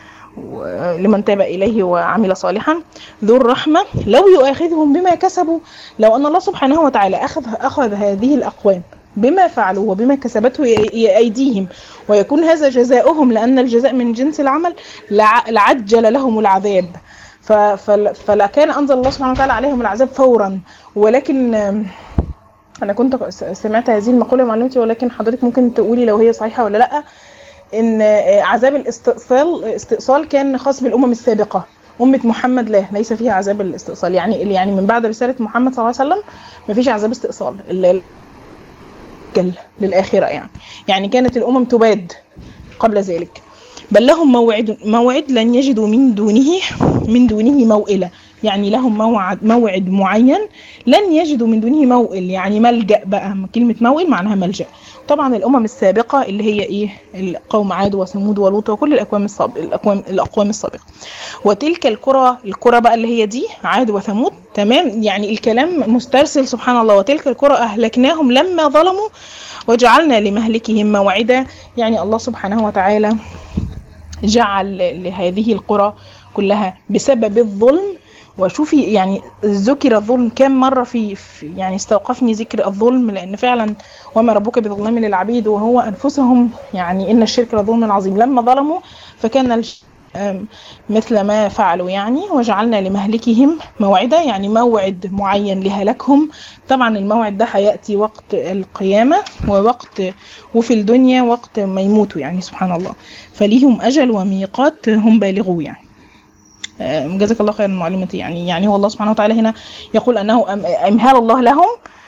لمن تاب إليه وعمل صالحا ذو الرحمة لو يؤاخذهم بما كسبوا لو أن الله سبحانه وتعالى أخذ أخذ هذه الأقوام بما فعلوا وبما كسبته ي- أيديهم ويكون هذا جزاؤهم لأن الجزاء من جنس العمل لع- لعجل لهم العذاب ف- فل- فلكان أنزل الله سبحانه وتعالى عليهم العذاب فورا ولكن آم، أنا كنت س- سمعت هذه المقولة معلومتي ولكن حضرتك ممكن تقولي لو هي صحيحة ولا لأ ان عذاب الاستئصال استئصال كان خاص بالامم السابقه أمة محمد لا ليس فيها عذاب الاستئصال يعني يعني من بعد رسالة محمد صلى الله عليه وسلم مفيش عذاب استئصال ال- تؤجل للآخرة يعني يعني كانت الأمم تباد قبل ذلك بل لهم موعد موعد لن يجدوا من دونه من دونه موئلة يعني لهم موعد موعد معين لن يجدوا من دونه موئل يعني ملجأ بقى كلمة موئل معناها ملجأ طبعا الأمم السابقة اللي هي إيه القوم عاد وثمود ولوط وكل الأقوام السابقة الأقوام الأقوام السابقة وتلك القرى القرى بقى اللي هي دي عاد وثمود تمام يعني الكلام مسترسل سبحان الله وتلك القرى أهلكناهم لما ظلموا وجعلنا لمهلكهم موعدا يعني الله سبحانه وتعالى جعل لهذه القرى كلها بسبب الظلم وشوفي يعني ذكر الظلم كم مرة في, في يعني استوقفني ذكر الظلم لأن فعلا وما ربك بظلام للعبيد وهو أنفسهم يعني إن الشرك لظلم عظيم لما ظلموا فكان مثل ما فعلوا يعني وجعلنا لمهلكهم موعدا يعني موعد معين لهلاكهم طبعا الموعد ده هيأتي وقت القيامة ووقت وفي الدنيا وقت ما يموتوا يعني سبحان الله فليهم أجل وميقات هم بالغوا يعني جزاك الله خيرا معلمتي يعني يعني هو الله سبحانه وتعالى هنا يقول انه امهال الله لهم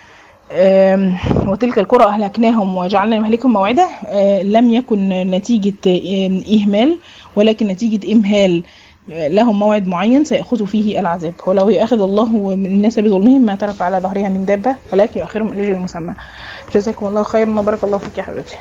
وتلك القرى اهلكناهم وجعلنا لمهلكهم موعدا لم يكن نتيجه اهمال ولكن نتيجه امهال لهم موعد معين سيأخذ فيه العذاب ولو يأخذ الله الناس بظلمهم ما ترك على ظهرها من دابة ولكن يؤخرهم إلى أجل مسمى جزاكم الله خيرا وبارك الله فيك يا حبيبتي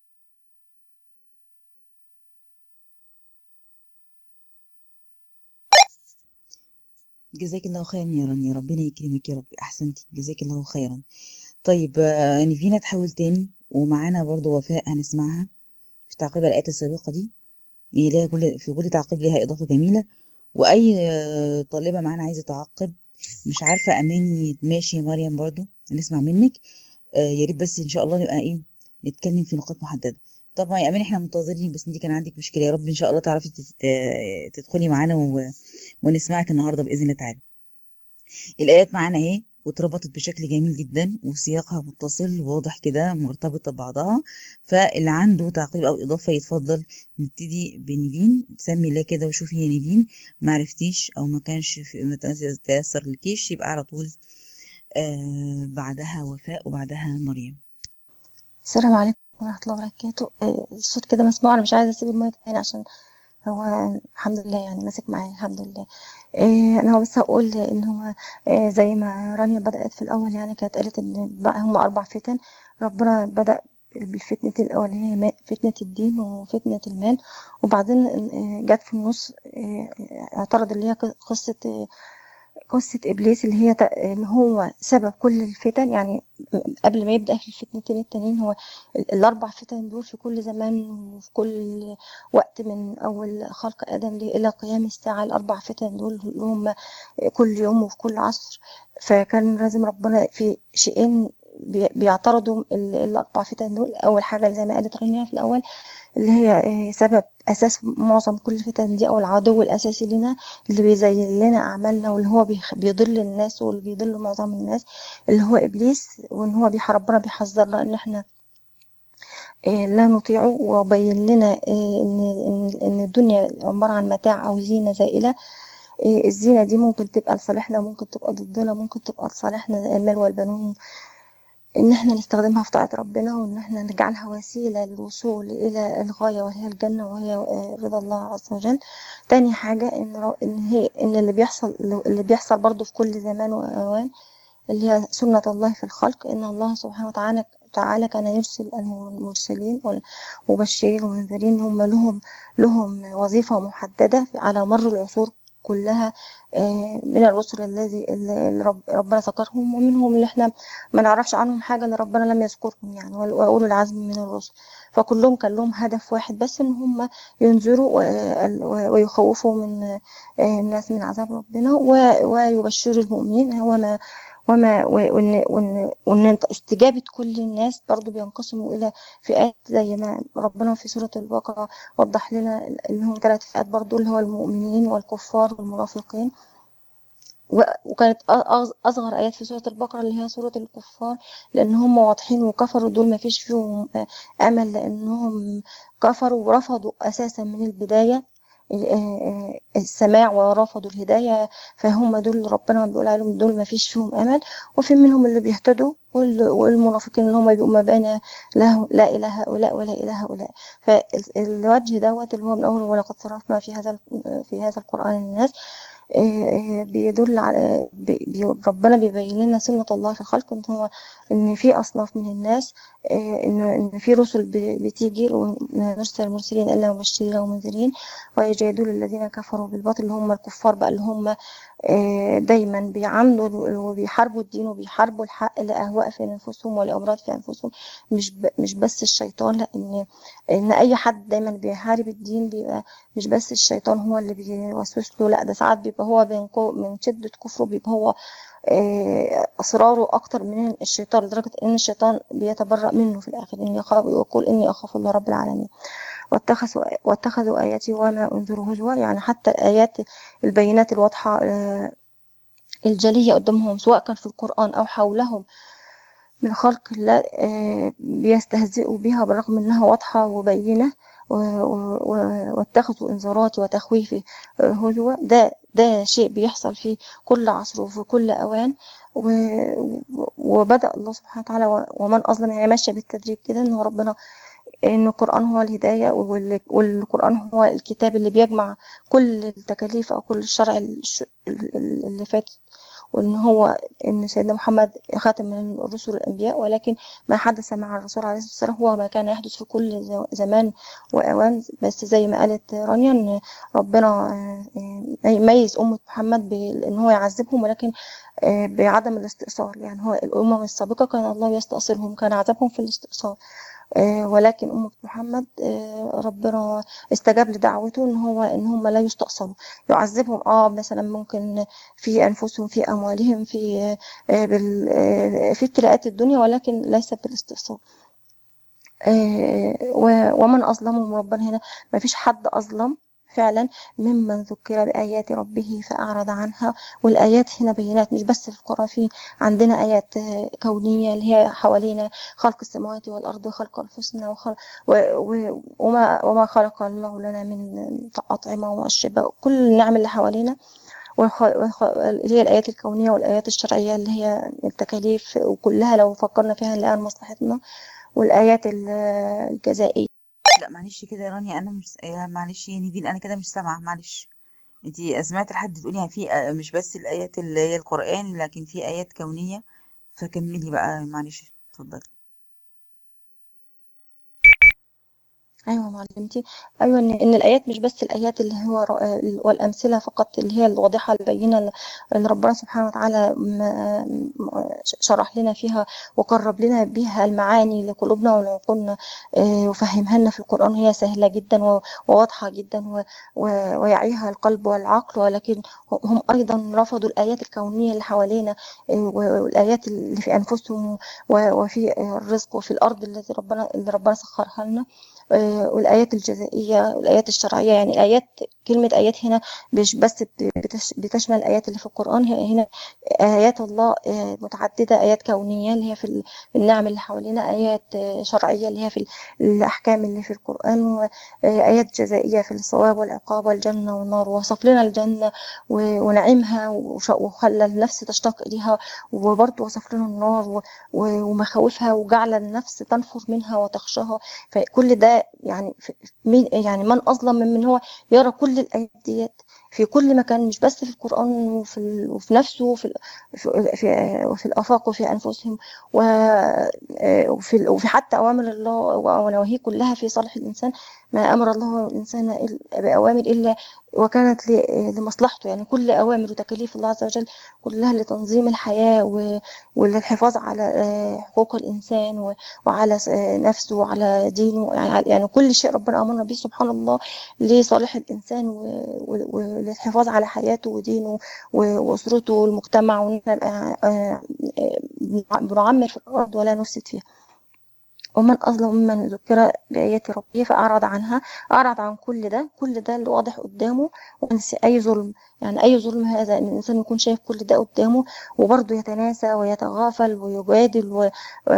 جزاك الله خيرا يا رانيا ربنا يكرمك يا رب احسنتي جزاك الله خيرا طيب آه نيفينا تحاول تاني ومعانا برضو وفاء هنسمعها في تعقيب الايات السابقه دي ليها كل في كل تعقيب ليها اضافه جميله واي آه طالبه معانا عايزه تعقب مش عارفه اماني ماشي يا مريم برضو نسمع منك آه يا ريت بس ان شاء الله نبقى ايه نتكلم في نقاط محدده طبعا يا امان احنا منتظرين بس انت كان عندك مشكله يا رب ان شاء الله تعرفي تدخلي معانا و... ونسمعك النهارده باذن الله تعالى الايات معانا اهي واتربطت بشكل جميل جدا وسياقها متصل واضح كده مرتبطه ببعضها فاللي عنده تعقيب او اضافه يتفضل نبتدي بنيفين سمي الله كده وشوفي يا نيفين ما عرفتيش او ما كانش ما تيسر لكيش يبقى على طول آه بعدها وفاء وبعدها مريم السلام عليكم ورحمة الله وبركاته الصوت كده مسموع أنا مش عايزة أسيب المايك تاني عشان هو الحمد لله يعني ماسك معايا الحمد لله إيه انا بس هقول ان هو إيه زي ما رانيا بدأت في الاول يعني كانت قالت ان بقى هم اربع فتن ربنا بدأ بالفتنة الأولانية فتنة الدين وفتنة المال وبعدين جت في النص اعترض اللي هي قصة قصة إبليس اللي هي إن هو سبب كل الفتن يعني قبل ما يبدأ في الفتنتين التانيين هو الأربع فتن دول في كل زمان وفي كل وقت من أول خلق آدم إلى قيام الساعة الأربع فتن دول هم كل يوم وفي كل عصر فكان لازم ربنا في شيئين بيعترضوا الأربع فتن دول أول حاجة زي ما قالت رانيا في الأول اللي هي سبب أساس معظم كل الفتن دي أو العدو الأساسي لنا اللي بيزين لنا أعمالنا واللي هو بيضل الناس واللي بيضل معظم الناس اللي هو إبليس وإن هو ربنا بيحذرنا إن إحنا لا نطيعه وبين لنا إن إن الدنيا عبارة عن متاع أو زينة زائلة الزينة دي ممكن تبقى لصالحنا وممكن تبقى ضدنا ممكن تبقى لصالحنا المال والبنون ان احنا نستخدمها في طاعة ربنا وان احنا نجعلها وسيلة للوصول الى الغاية وهي الجنة وهي رضا الله عز وجل تاني حاجة ان ان هي ان اللي بيحصل اللي بيحصل برضو في كل زمان واوان اللي هي سنة الله في الخلق ان الله سبحانه وتعالى تعالى كان يرسل المرسلين والمبشرين والمنذرين هم لهم لهم وظيفة محددة على مر العصور كلها من الرسل الذي اللي رب ربنا ذكرهم ومنهم اللي احنا ما نعرفش عنهم حاجة اللي ربنا لم يذكرهم يعني وأولو العزم من الرسل فكلهم كان لهم هدف واحد بس ان هم ينذروا ويخوفوا من الناس من عذاب ربنا ويبشروا المؤمنين وما وما وان وان وان استجابه كل الناس برضو بينقسموا الى فئات زي ما ربنا في سوره البقره وضح لنا انهم ثلاث فئات برضو اللي هو المؤمنين والكفار والمنافقين وكانت اصغر ايات في سوره البقره اللي هي سوره الكفار لان هم واضحين وكفروا دول ما فيش فيهم امل لانهم كفروا ورفضوا اساسا من البدايه السماع ورفضوا الهداية فهم دول ربنا بيقول عليهم دول ما فيش فيهم أمل وفي منهم اللي بيهتدوا والمنافقين اللي هم بيبقوا ما بين له لا إله هؤلاء ولا إله هؤلاء فالوجه دوت اللي هو من أول ولقد صرفنا في هذا في هذا القرآن للناس بيدل على بي ربنا بيبين لنا سنة الله في الخلق ان هو ان في اصناف من الناس ان ان في رسل بتيجي ونرسل المرسلين الا مبشرين ومنذرين ويجادل الذين كفروا بالباطل اللي هم الكفار بقى اللي هم دايما بيعاملوا وبيحاربوا الدين وبيحاربوا الحق لاهواء في انفسهم ولامراض في انفسهم مش مش بس الشيطان لا ان ان اي حد دايما بيحارب الدين بيبقى مش بس الشيطان هو اللي بيوسوس له لا ده ساعات بيبقى هو من شده كفره بيبقى هو أسراره أكتر من الشيطان لدرجة إن الشيطان بيتبرأ منه في الآخر إن يخاف ويقول إني أخاف الله رب العالمين واتخذوا واتخذوا آياتي وما أنذروا هزوا يعني حتى الآيات البينات الواضحة الجلية قدامهم سواء كان في القرآن أو حولهم من خلق الله بيستهزئوا بها بالرغم إنها واضحة وبينة واتخذوا انذاراتي وتخويفي هزوا ده ده شيء بيحصل في كل عصر وفي كل اوان وبدا الله سبحانه وتعالى ومن اظلم يعني ماشيه بالتدريج كده ان ربنا ان القران هو الهدايه والقران هو الكتاب اللي بيجمع كل التكاليف او كل الشرع اللي فات وان هو ان سيدنا محمد خاتم من الرسل الانبياء ولكن ما حدث مع الرسول عليه الصلاه والسلام هو ما كان يحدث في كل زمان واوان بس زي ما قالت رانيا ان ربنا يميز امه محمد بان هو يعذبهم ولكن بعدم الاستئصال يعني هو الامم السابقه كان الله يستأصلهم كان عذابهم في الاستئصال ولكن أمة محمد ربنا استجاب لدعوته إن هو إن هم لا يستأصلوا يعذبهم آه مثلا ممكن في أنفسهم في أموالهم في في ابتلاءات الدنيا ولكن ليس بالاستئصال ومن أظلم من ربنا هنا ما فيش حد أظلم فعلا ممن ذكر بآيات ربه فأعرض عنها والآيات هنا بينات مش بس في القرآن في عندنا آيات كونية اللي هي حوالينا خلق السماوات والأرض وخلق أنفسنا وخلق وما, وما خلق الله لنا من أطعمة وأشربة كل النعم اللي حوالينا اللي هي الآيات الكونية والآيات الشرعية اللي هي التكاليف وكلها لو فكرنا فيها نلاقيها لمصلحتنا والآيات الجزائية لا معلش كده يا رانيا انا مش معلش يا نيفين انا كده مش سامعه معلش انتي سمعت حد تقولي يعني في مش بس الايات اللي هي القران لكن في ايات كونيه فكملي بقى معلش اتفضلي ايوه معلمتي ايوه ان ان الايات مش بس الايات اللي هو والامثله فقط اللي هي الواضحه البينه اللي ربنا سبحانه وتعالى شرح لنا فيها وقرب لنا بها المعاني لقلوبنا ولعقولنا وفهمها لنا في القران هي سهله جدا وواضحه جدا ويعيها القلب والعقل ولكن هم ايضا رفضوا الايات الكونيه اللي حوالينا والايات اللي في انفسهم وفي الرزق وفي الارض التي ربنا اللي ربنا سخرها لنا والآيات الجزائية والآيات الشرعية يعني الآيات كلمة آيات هنا مش بس بتشمل الآيات اللي في القرآن هي هنا آيات الله متعددة آيات كونية اللي هي في النعم اللي حوالينا آيات شرعية اللي هي في الأحكام اللي في القرآن وآيات جزائية في الصواب والعقاب والجنة والنار وصف لنا الجنة ونعيمها وخلى النفس تشتاق إليها وبرضه وصف لنا النار ومخاوفها وجعل النفس تنفر منها وتخشاها فكل ده يعني مين يعني من أظلم من من هو يرى كل الآيات ديت في كل مكان مش بس في القرآن وفي, وفي نفسه وفي, في, وفي الآفاق وفي أنفسهم وفي, وفي حتى أوامر الله ونواهيه كلها في صالح الإنسان ما أمر الله الإنسان بأوامر إلا وكانت لمصلحته يعني كل أوامر وتكاليف الله عز وجل كلها لتنظيم الحياة وللحفاظ على حقوق الإنسان وعلى نفسه وعلى دينه يعني كل شيء ربنا أمرنا به سبحان الله لصالح الإنسان وللحفاظ على حياته ودينه وأسرته والمجتمع بنعمر في الأرض ولا نفسد فيها ومن أظلم ممن ذكر بآيات ربه فأعرض عنها أعرض عن كل ده كل ده اللي واضح قدامه ونسي أي ظلم يعني أي ظلم هذا إن الإنسان يكون شايف كل ده قدامه وبرضه يتناسى ويتغافل ويجادل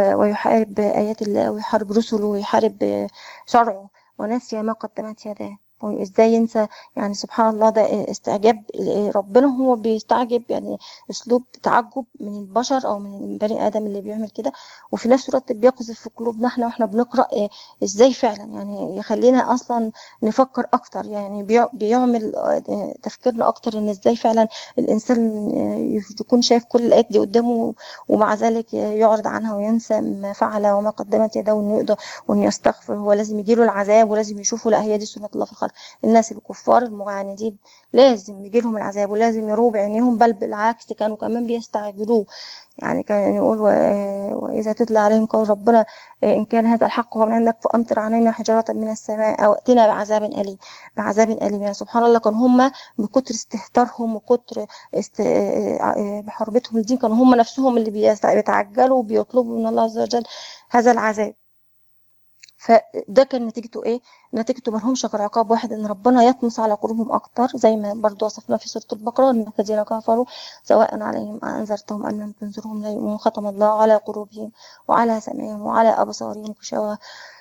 ويحارب آيات الله ويحارب رسله ويحارب شرعه ونسي ما قدمت يداه وازاي ينسى يعني سبحان الله ده استعجاب ربنا هو بيستعجب يعني اسلوب تعجب من البشر او من البني ادم اللي بيعمل كده وفي نفس الوقت بيقذف في قلوبنا احنا واحنا بنقرا إيه ازاي فعلا يعني يخلينا اصلا نفكر اكتر يعني بيع- بيعمل آه، تفكيرنا اكتر ان ازاي فعلا الانسان آه، يكون شايف كل الايات دي قدامه ومع ذلك يعرض عنها وينسى ما فعل وما قدمت يداه وانه يقدر وانه يستغفر هو لازم يجيله العذاب ولازم يشوفه لا هي دي سنة الله في الخلق الناس الكفار المعاندين لازم يجيلهم العذاب ولازم يروه بعينيهم بل بالعكس كانوا كمان بيستعجلوه يعني كان يقول و- وإذا تتلى عليهم قول ربنا إن كان هذا الحق ومن عندك فأمطر علينا حجارة من السماء أو ائتنا بعذاب أليم بعذاب أليم يعني سبحان الله كانوا هم من كتر استهتارهم وكتر است... بحربتهم الدين كانوا هم نفسهم اللي بيست- بيتعجلوا وبيطلبوا من الله عز وجل هذا العذاب فده كان نتيجته ايه نتيجته ملهمش غير عقاب واحد ان ربنا يطمس على قلوبهم اكتر زي ما برضو وصفنا في سوره البقره ان الذين كفروا سواء عليهم انذرتهم ام لم تنذرهم لا يؤمنون ختم الله على قلوبهم وعلى سمعهم وعلى ابصارهم غشاوه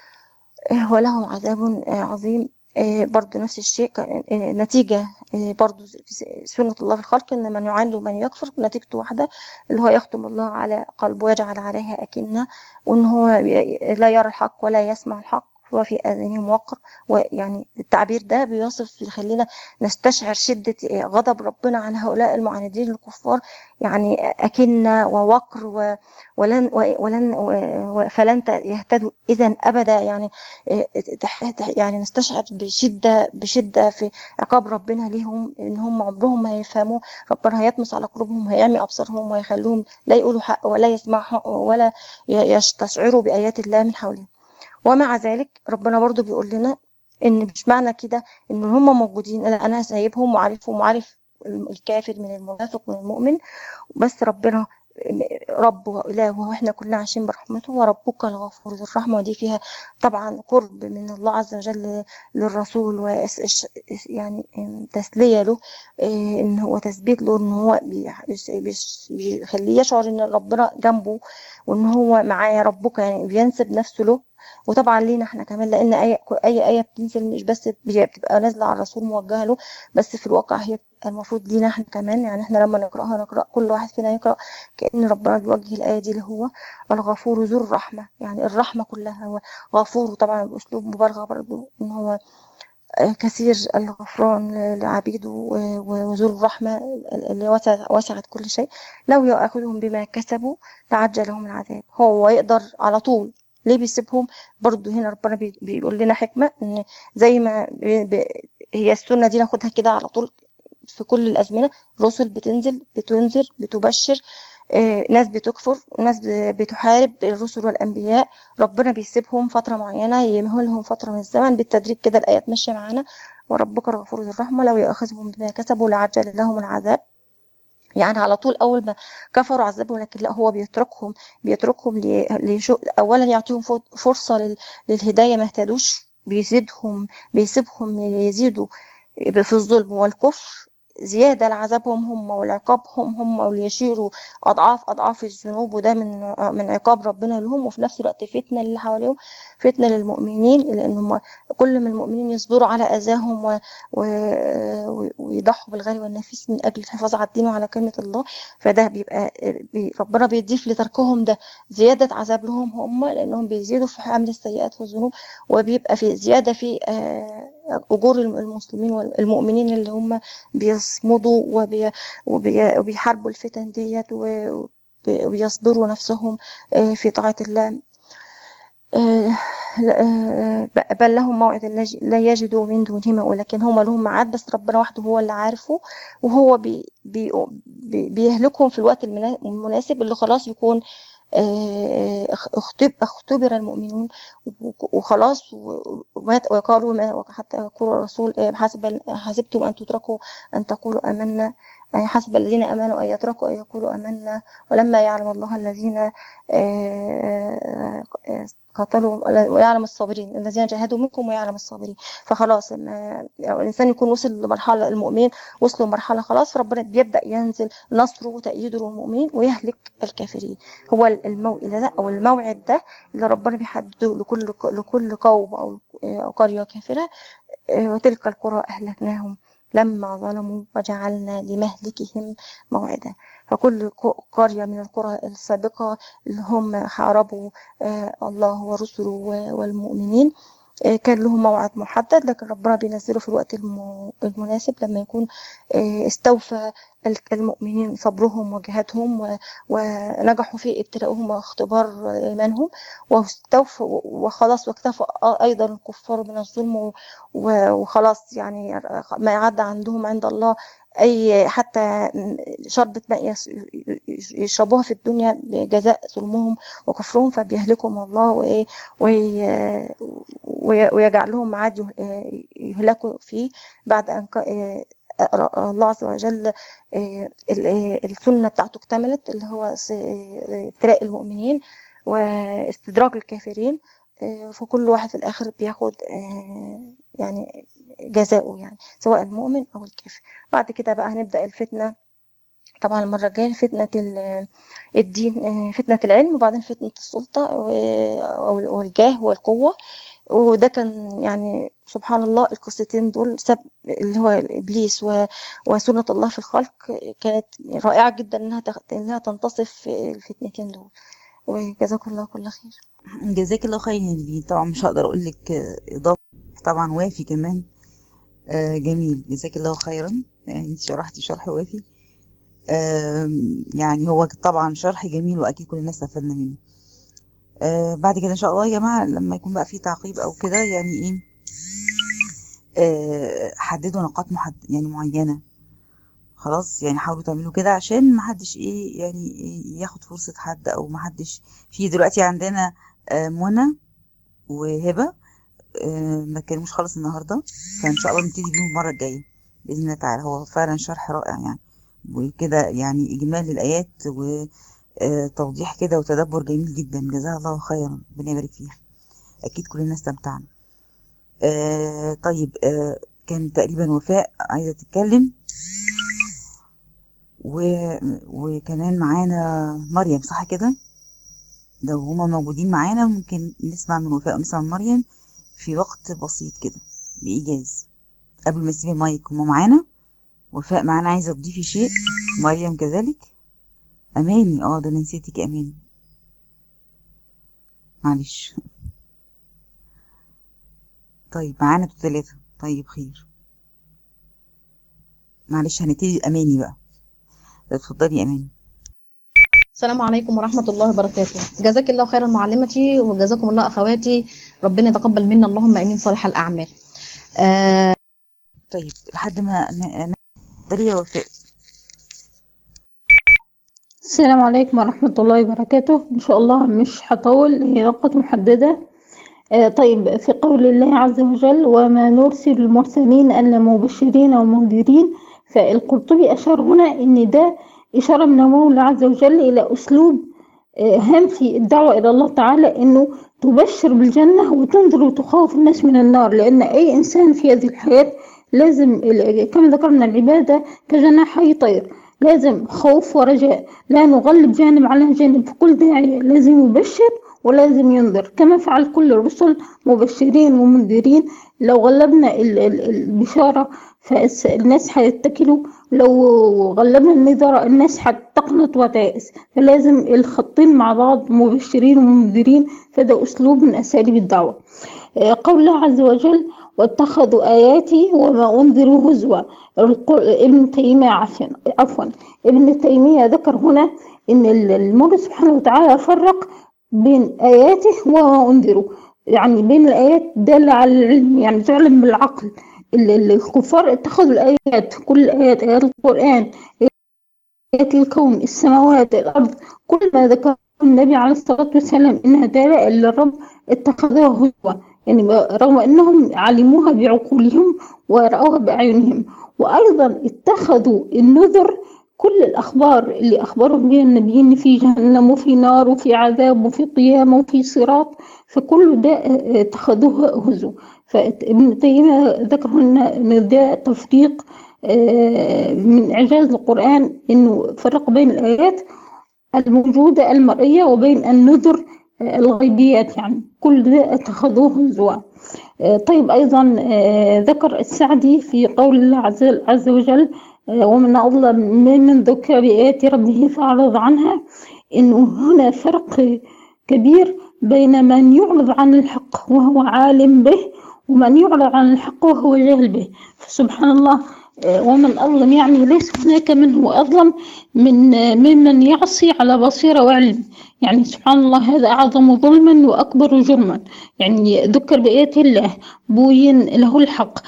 إيه، ولهم عذاب آه، عظيم إيه، برضو نفس الشيء كان- إيه، نتيجة إيه، برضو في س- سنة الله في الخلق إن من يعاند ومن يكفر نتيجته واحدة اللي هو يختم الله على قلبه ويجعل عليها أكنة وإن هو ي- لا يرى الحق ولا يسمع الحق هو في آذانهم وقر ويعني التعبير ده بيوصف يخلينا نستشعر شدة إيه، غضب ربنا على هؤلاء المعاندين الكفار يعني أكنة ووقر و- ولن ولن و- فلن ت- يهتدوا إذا أبدا يعني تح- تح- يعني نستشعر بشدة بشدة في عقاب ربنا ليهم إن هم عمرهم ما هيفهموا ربنا هيطمس على قلوبهم هيعمي أبصارهم ويخلوهم لا يقولوا حق ولا يسمعوا حق ولا ي- يستشعروا بآيات الله من حولهم ومع ذلك ربنا برضو بيقول لنا إن مش معنى كده إن هم موجودين لا أنا سايبهم وعارفهم وعارف الكافر من المنافق من المؤمن بس ربنا رب وإله وإحنا كلنا عايشين برحمته وربك الغفور ذو الرحمة ودي فيها طبعا قرب من الله عز وجل للرسول و يعني تسلية له إيه، إن هو تثبيت له إن هو بيح- بيس- بيس- بيخليه يشعر إن ربنا جنبه وإن هو معاه ربك يعني بينسب نفسه له وطبعا لينا احنا كمان لان اي اي ايه بتنزل مش بس بي- بتبقى نازله على الرسول موجهه له بس في الواقع هي بتبقى المفروض لينا احنا كمان يعني احنا لما نقراها نقرا كل واحد فينا يقرا كأن ربنا بيوجه الآية دي اللي هو الغفور ذو الرحمة يعني الرحمة كلها هو غفور طبعا بأسلوب مبالغة برضه إن هو آه، كثير الغفران لعبيده و- و- وذو الرحمة اللي وسع- وسعت كل شيء لو يأخذهم بما كسبوا تعجل لهم العذاب هو يقدر على طول ليه بيسيبهم برضه هنا ربنا بي- بيقول لنا حكمة إن زي ما بي- بي- هي السنة دي ناخدها كده على طول في كل الأزمنة رسل بتنزل بتنذر بتبشر آه، ناس بتكفر ناس ب- بتحارب الرسل والأنبياء ربنا بيسيبهم فترة معينة يمهلهم فترة من الزمن بالتدريج كده الآيات ماشية معانا وربك الغفور ذو الرحمة لو يأخذهم بما كسبوا لعجل لهم العذاب يعني على طول أول ما كفروا عذبوا لكن لا هو بيتركهم بيتركهم لي- ليشو أولا يعطيهم فر- فرصة لل- للهداية ما اهتدوش بيزيدهم بيسيبهم يزيدوا في الظلم والكفر زيادة لعذابهم هم ولعقابهم هم وليشيروا أضعاف أضعاف الذنوب وده من من عقاب ربنا لهم وفي نفس الوقت فتنة للي حواليهم فتنة للمؤمنين لأنهم كل ما المؤمنين يصبروا على أذاهم و... و... ويضحوا بالغالي والنفيس من أجل الحفاظ على الدين وعلى كلمة الله فده بيبقى بي... ربنا بيضيف لتركهم ده زيادة عذاب لهم هم لأنهم بيزيدوا في حمل السيئات والذنوب وبيبقى في زيادة في آه، أجور المسلمين والمؤمنين اللي هم بيصمدوا وبي... وبي... وبيحاربوا الفتن ديت و... وبيصبروا نفسهم آه، في طاعة الله آه، آه، بل لهم موعد لا يج- لا يجدوا من دونه ولكن هم لهم ميعاد بس ربنا وحده هو اللي عارفه وهو بي بي بي بيهلكهم في الوقت المنا- المناسب اللي خلاص يكون آه، اخ- اختب اختبر المؤمنون وخلاص و- ومات وقالوا ما حتى يقول الرسول آه، حسب حسبتم ان تتركوا ان تقولوا امنا يعني حسب الذين آمنوا أن يتركوا أن يقولوا آمنا ولما يعلم الله الذين آه، آه، قاتلوا ويعلم الصابرين الذين جاهدوا منكم ويعلم الصابرين فخلاص لما الإنسان يكون وصل لمرحلة المؤمن وصلوا لمرحلة خلاص فربنا بيبدأ ينزل نصره وتأييده للمؤمنين ويهلك الكافرين هو الموئل ده أو الموعد ده اللي ربنا بيحدده لكل لكل قوم أو أو قرية كافرة آه، وتلك القرى أهلكناهم لما ظلموا وجعلنا لمهلكهم موعدا فكل ق- قرية من القرى السابقة اللي هم حاربوا آه، الله ورسله و- والمؤمنين آه، كان لهم موعد محدد لكن ربنا بينزله في الوقت الم- المناسب لما يكون آه، استوفى ال- المؤمنين صبرهم وجهادهم و- ونجحوا في ابتلاءهم واختبار إيمانهم واستوفوا وخلاص واكتفى أيضا الكفار من الظلم و- و- وخلاص يعني ما عدى عندهم عند الله أي حتى شربة ماء يس- يشربوها في الدنيا بجزاء ظلمهم وكفرهم فبيهلكهم الله وإيه وي- وي- ويجعلهم عاد يه- يهلكوا فيه بعد أن ك- الله عز وجل آه، ال- آه، السنة بتاعته اكتملت اللي هو س- آه، ابتلاء المؤمنين واستدراج الكافرين آه، فكل واحد في الآخر بياخد آه، يعني جزاؤه يعني سواء المؤمن أو الكافر بعد كده بقى هنبدأ الفتنة طبعا المرة الجاية فتنة ال- الدين آه، فتنة العلم وبعدين فتنة السلطة و- والجاه والقوة وده كان يعني سبحان الله القصتين دول سب اللي هو إبليس و- وسنة الله في الخلق كانت رائعة جدا إنها تخ- إنها تنتصف في الفتنتين دول وجزاكم الله كل خير جزاك الله خير يا نبيل طبعا مش هقدر اقول لك آه، اضافه طبعا وافي كمان آه، جميل جزاك الله خيرا يعني انت شرحتي شرح وافي آم، يعني هو طبعا شرح جميل واكيد كل الناس استفدنا منه آه، بعد كده ان شاء الله يا جماعه لما يكون بقى في تعقيب او كده يعني ايه آه، حددوا نقاط محد يعني معينه خلاص يعني حاولوا تعملوا كده عشان ما حدش ايه يعني إيه ياخد فرصة حد او ما حدش في دلوقتي عندنا آه، منى وهبة آه، ما كانوش خالص النهاردة فان شاء الله نبتدي بيهم المرة الجاية بإذن الله تعالى هو فعلا شرح رائع يعني وكده يعني إجمال للآيات وتوضيح كده وتدبر جميل جدا جزاها الله خيرا ربنا يبارك فيها أكيد كلنا استمتعنا آه طيب آه كان تقريبا وفاء عايزة تتكلم و... وكمان معانا مريم صح كده لو هما موجودين معانا ممكن نسمع من وفاء ونسمع من مريم في وقت بسيط كده بإيجاز قبل ما نسيب المايك هما معانا وفاء معانا عايزة تضيفي شيء مريم كذلك أماني اه ده أنا نسيتك أماني معلش طيب معانا انتوا تلاتة طيب خير معلش هنبتدي أماني بقى اتفضلي يا أماني السلام عليكم ورحمة الله وبركاته جزاك الله خيرا معلمتي وجزاكم الله أخواتي ربنا يتقبل منا اللهم آمين صالح الأعمال آه طيب لحد ما ما- اتفضلي يا وفاء السلام عليكم ورحمة الله وبركاته إن شاء الله مش هطول هي نقط محددة آه، طيب في قول الله عز وجل وما نرسل المرسلين إلا مبشرين ومنذرين فالقرطبي أشار هنا إن ده إشارة من المولى عز وجل إلى أسلوب آه، هام في الدعوة إلى الله تعالى إنه تبشر بالجنة وتنذر وتخوف الناس من النار لأن أي إنسان في هذه الحياة لازم ال- كما ذكرنا العبادة كجناحي طير لازم خوف ورجاء لا نغلب جانب على جانب فكل داعية لازم يبشر ولازم ينذر كما فعل كل الرسل مبشرين ومنذرين لو غلبنا ال- ال- البشارة فالناس هيتكلوا لو غلبنا النذارة الناس هتقنط وتيأس فلازم الخطين مع بعض مبشرين ومنذرين فده أسلوب من أساليب الدعوة آه، قول الله عز وجل واتخذوا آياتي وما أنذروا هزوا الق- ابن تيمية عفوا عفوا ابن تيمية ذكر هنا إن ال- المولى سبحانه وتعالى فرق بين آياته وما أنذروا يعني بين الآيات دالة على العلم يعني تعلم بالعقل ال- ال- الكفار اتخذوا الآيات كل الآيات آيات القرآن آيات الكون السماوات الأرض كل ما ذكر النبي عليه الصلاة والسلام إنها دالة إلا الرب اتخذوها هزوا يعني رغم أنهم علموها بعقولهم ورأوها بأعينهم وأيضا اتخذوا النذر كل الأخبار اللي أخبرهم بها النبيين إن في جهنم وفي نار وفي عذاب وفي قيامة وفي صراط فكل ده اتخذوه هزوا فابن تيمية ذكر هنا إن ده تفريق من إعجاز القرآن إنه فرق بين الآيات الموجودة المرئية وبين النذر الغيبيات يعني كل ده اتخذوه هزوا طيب أيضا ذكر السعدي في قول الله عز, عز وجل ومن أظلم ممن ذكر بآيات ربه فأعرض عنها إنه هنا فرق كبير بين من يعرض عن الحق وهو عالم به ومن يعرض عن الحق وهو جاهل به فسبحان الله ومن أظلم يعني ليس هناك من هو أظلم من ممن يعصي على بصيرة وعلم يعني سبحان الله هذا أعظم ظلما وأكبر جرما يعني ذكر بآيات الله بوين له الحق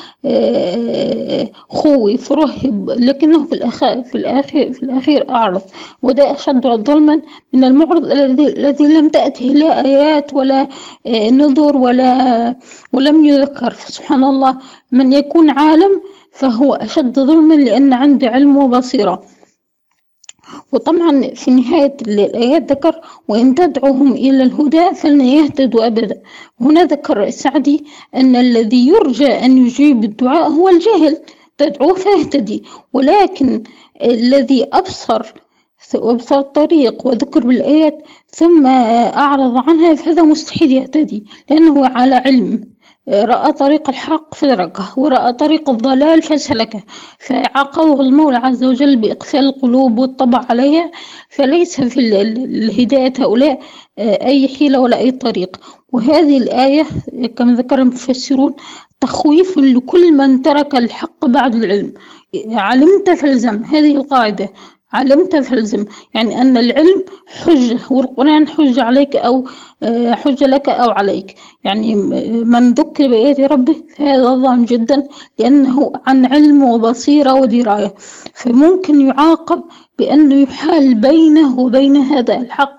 خوف رهب لكنه في الأخير في الأخير في الأخير أعرض وده أشد ظلما من المعرض الذي الذي لم تأته لا آيات ولا نذر ولا ولم يذكر سبحان الله من يكون عالم فهو أشد ظلما لأن عنده علم وبصيرة وطبعا في نهاية الآيات ذكر وإن تدعوهم إلى الهدى فلن يهتدوا أبدا هنا ذكر السعدي أن الذي يرجى أن يجيب الدعاء هو الجاهل تدعوه فيهتدي ولكن الذي أبصر وابصر الطريق وذكر بالآيات ثم أعرض عنها فهذا مستحيل يهتدي لأنه على علم رأى طريق الحق فدركه ورأى طريق الضلال فسلكه فعاقبه المولى عز وجل بإقفال القلوب والطبع عليها فليس في الهداية هؤلاء أي حيلة ولا أي طريق وهذه الآية كما ذكر المفسرون تخويف لكل من ترك الحق بعد العلم علمت فالزم هذه القاعدة علمت فالزم يعني أن العلم حجة والقرآن حجة عليك أو حجة لك أو عليك يعني من ذكر بآيات ربه فهذا ظالم جدا لأنه عن علم وبصيرة ودراية فممكن يعاقب بأنه يحال بينه وبين هذا الحق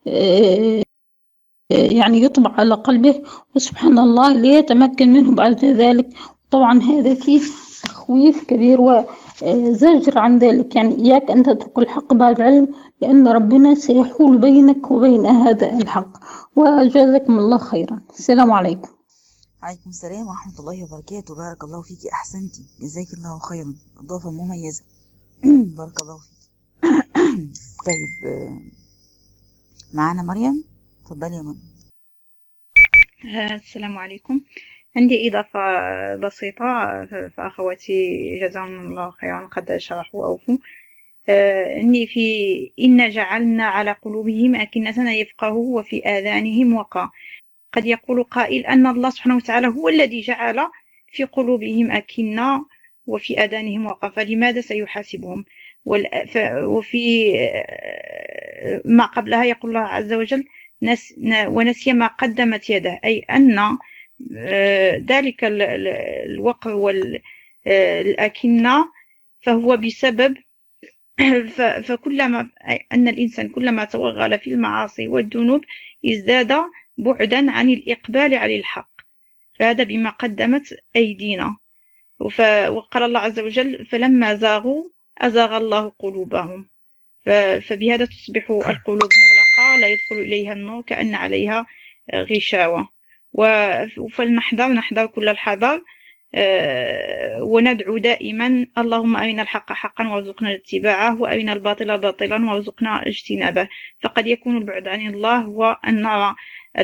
يعني يطبع على قلبه وسبحان الله ليتمكن منه بعد ذلك طبعا هذا فيه تخويف كبير وزجر عن ذلك يعني إياك أن تترك الحق بعد علم لأن ربنا سيحول بينك وبين هذا الحق وجزاكم الله خيرا السلام عليكم عليكم السلام ورحمة الله وبركاته بارك الله فيك أحسنتي جزاك الله خيرا إضافة مميزة بارك الله فيك طيب معانا مريم اتفضلي يا مريم السلام عليكم عندي إضافة بسيطة فأخواتي جزاهم الله خيرا قد شرحوا وأوفوا إني في إن جعلنا على قلوبهم أكنة يفقهوا وفي آذانهم وقع قد يقول قائل أن الله سبحانه وتعالى هو الذي جعل في قلوبهم أكنة وفي آذانهم وقع فلماذا سيحاسبهم وفي ما قبلها يقول الله عز وجل ونسي ما قدمت يده أي أن ذلك الوقع والأكنة فهو بسبب فكلما أن الإنسان كلما توغل في المعاصي والذنوب ازداد بعدا عن الإقبال على الحق فهذا بما قدمت أيدينا وقال الله عز وجل فلما زاغوا أزاغ الله قلوبهم فبهذا تصبح القلوب مغلقة لا يدخل إليها النور كأن عليها غشاوة فلنحذر نحذر كل الحذر وندعو دائما اللهم أرنا الحق حقا وارزقنا اتباعه وأرنا الباطل باطلا وارزقنا اجتنابه فقد يكون البعد عن الله هو أن نرى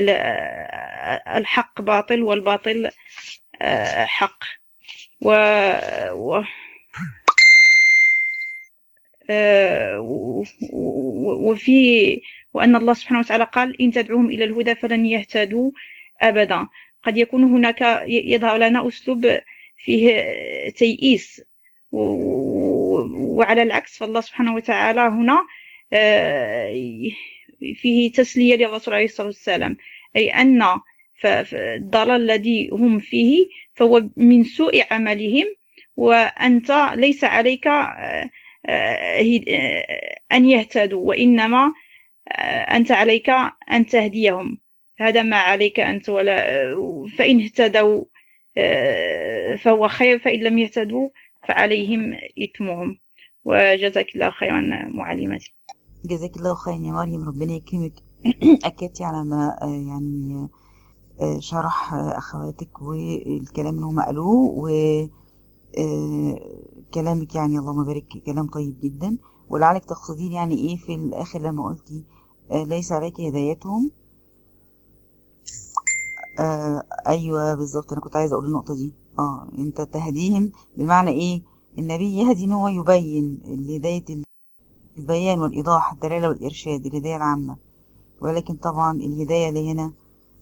الحق باطل والباطل حق و, و وفي وأن الله سبحانه وتعالى قال إن تدعوهم إلى الهدى فلن يهتدوا أبدا قد يكون هناك يظهر لنا أسلوب فيه تيئيس وعلى العكس فالله سبحانه وتعالى هنا فيه تسلية للرسول عليه الصلاة والسلام أي أن الضلال الذي هم فيه فهو من سوء عملهم وأنت ليس عليك أن يهتدوا وإنما أنت عليك أن تهديهم هذا ما عليك أنت ولا فإن اهتدوا آه، فهو خير فإن لم يهتدوا فعليهم إثمهم وجزاك الله خيرا معلمتي جزاك الله خيرا يا مريم ربنا يكرمك أكدتي على ما آه، يعني آه، شرح آه، أخواتك والكلام اللي هم قالوه و آه، كلامك يعني اللهم بارك كلام طيب جدا ولعلك تقصدين يعني ايه في الآخر لما قلتي آه، ليس عليك هدايتهم آه ايوه بالظبط انا كنت عايزه اقول النقطه دي اه انت تهديهم بمعنى ايه النبي يهدي ان هو يبين الهدايه البيان والايضاح الدلاله والارشاد الهدايه العامه ولكن طبعا الهدايه اللي هنا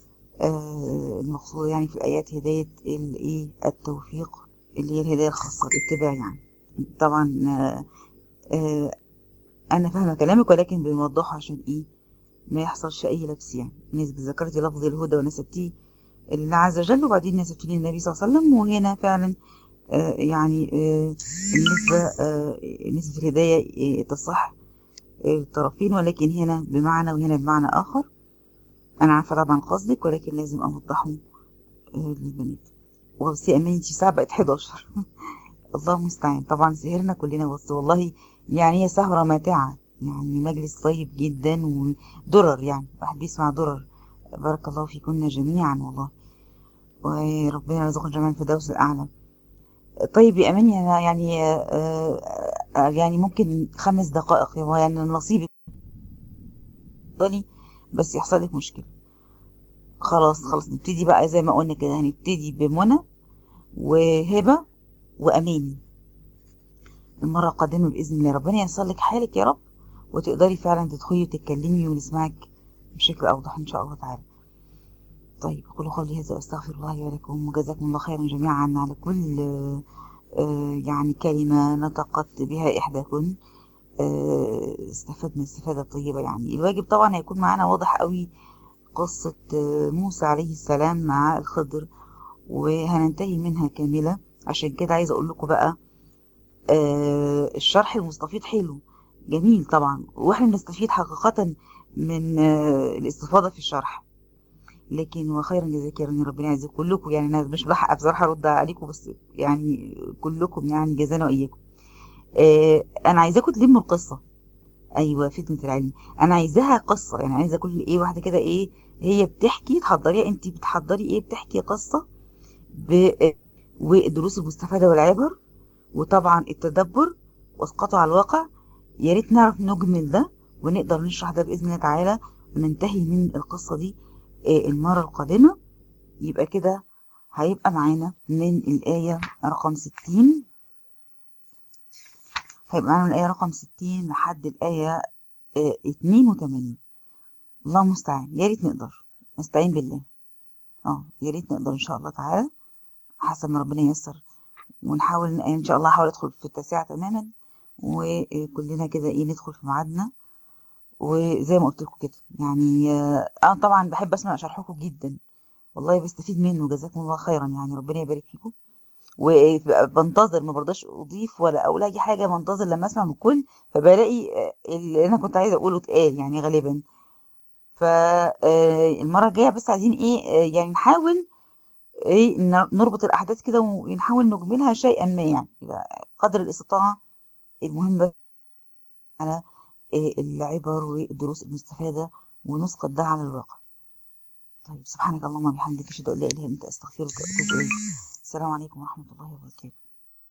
آه المقصوده يعني في الايات هدايه الايه التوفيق اللي هي الهدايه الخاصه الاتباع يعني طبعا آه آه انا فاهمه كلامك ولكن بنوضحه عشان ايه ما يحصلش اي لبس يعني نسبة ذكرتي لفظ الهدى ونسبتيه لله عز وجل وبعدين نسبتيه للنبي صلى الله عليه وسلم وهنا فعلا آه يعني آه النسبة آه نسبة الهداية آه تصح آه الطرفين ولكن هنا بمعنى وهنا بمعنى آخر أنا عارفة طبعا قصدك ولكن لازم أوضحه آه للبنات وبس أماني انتي الساعة بقت 11 الله المستعان طبعا سهرنا كلنا بس والله يعني هي سهرة ماتعة يعني مجلس طيب جدا ودرر يعني واحد بيسمع درر بارك الله فيكن جميعا والله وربنا يرزقنا جميعا في الفردوس الأعلى طيب يا أماني أنا يعني آه آه يعني ممكن خمس دقائق هو يعني نصيبك ضلي بس يحصل لك مشكلة خلاص خلاص نبتدي بقى زي ما قلنا كده هنبتدي بمنى وهبة وأماني المرة القادمة بإذن الله ربنا ييسر لك حالك يا رب وتقدري فعلا تدخلي وتتكلمي ونسمعك بشكل أوضح إن شاء الله تعالى طيب قولوا قولي هذا أستغفر الله لي ولكم وجزاكم الله خيرا جميعا على كل آه يعني كلمة نطقت بها إحداكم آه استفدنا استفادة طيبة يعني الواجب طبعا هيكون معانا واضح قوي قصة آه موسى عليه السلام مع الخضر وهننتهي منها كاملة عشان كده عايزة أقول لكم بقى الشرح المستفيض حلو جميل طبعا واحنا بنستفيد حقيقة من الاستفاضة في الشرح لكن وخيرا جزاك يا ربنا يعزكم كلكم يعني انا مش بلحق بصراحة ارد عليكم بس يعني كلكم يعني جزانا واياكم آه انا عايزاكم تلموا القصة ايوه فتنة العلم انا عايزاها قصة يعني عايزة كل ايه واحدة كده ايه هي بتحكي تحضريها انت بتحضري ايه بتحكي قصة ب والدروس المستفادة والعبر وطبعا التدبر واسقاطه على الواقع يا ريت نعرف نجمل ده ونقدر نشرح ده بإذن الله تعالى وننتهي من القصة دي المرة القادمة يبقى كده هيبقى معانا من الآية رقم ستين هيبقى معانا من الآية رقم ستين لحد الآية اتنين وتمانين الله المستعان يا ريت نقدر نستعين بالله اه يا ريت نقدر إن شاء الله تعالى حسب ما ربنا ييسر ونحاول ان شاء الله احاول ادخل في التاسعة تماما وكلنا كده ايه ندخل في ميعادنا وزي ما قلت لكم كده يعني انا طبعا بحب اسمع شرحكم جدا والله بستفيد منه جزاكم الله خيرا يعني ربنا يبارك فيكم وبنتظر ما برضاش اضيف ولا اقول اي حاجه بنتظر لما اسمع من الكل فبلاقي اللي انا كنت عايزه اقوله اتقال يعني غالبا فالمره الجايه بس عايزين ايه يعني نحاول ايه نربط الاحداث كده ونحاول نجملها شيئا ما يعني قدر الاستطاعه المهم على العبر والدروس المستفاده ونسقط ده على الواقع طيب سبحانك اللهم وبحمدك اشهد ان لا اله الا انت استغفرك واتوب اليك السلام عليكم ورحمه الله وبركاته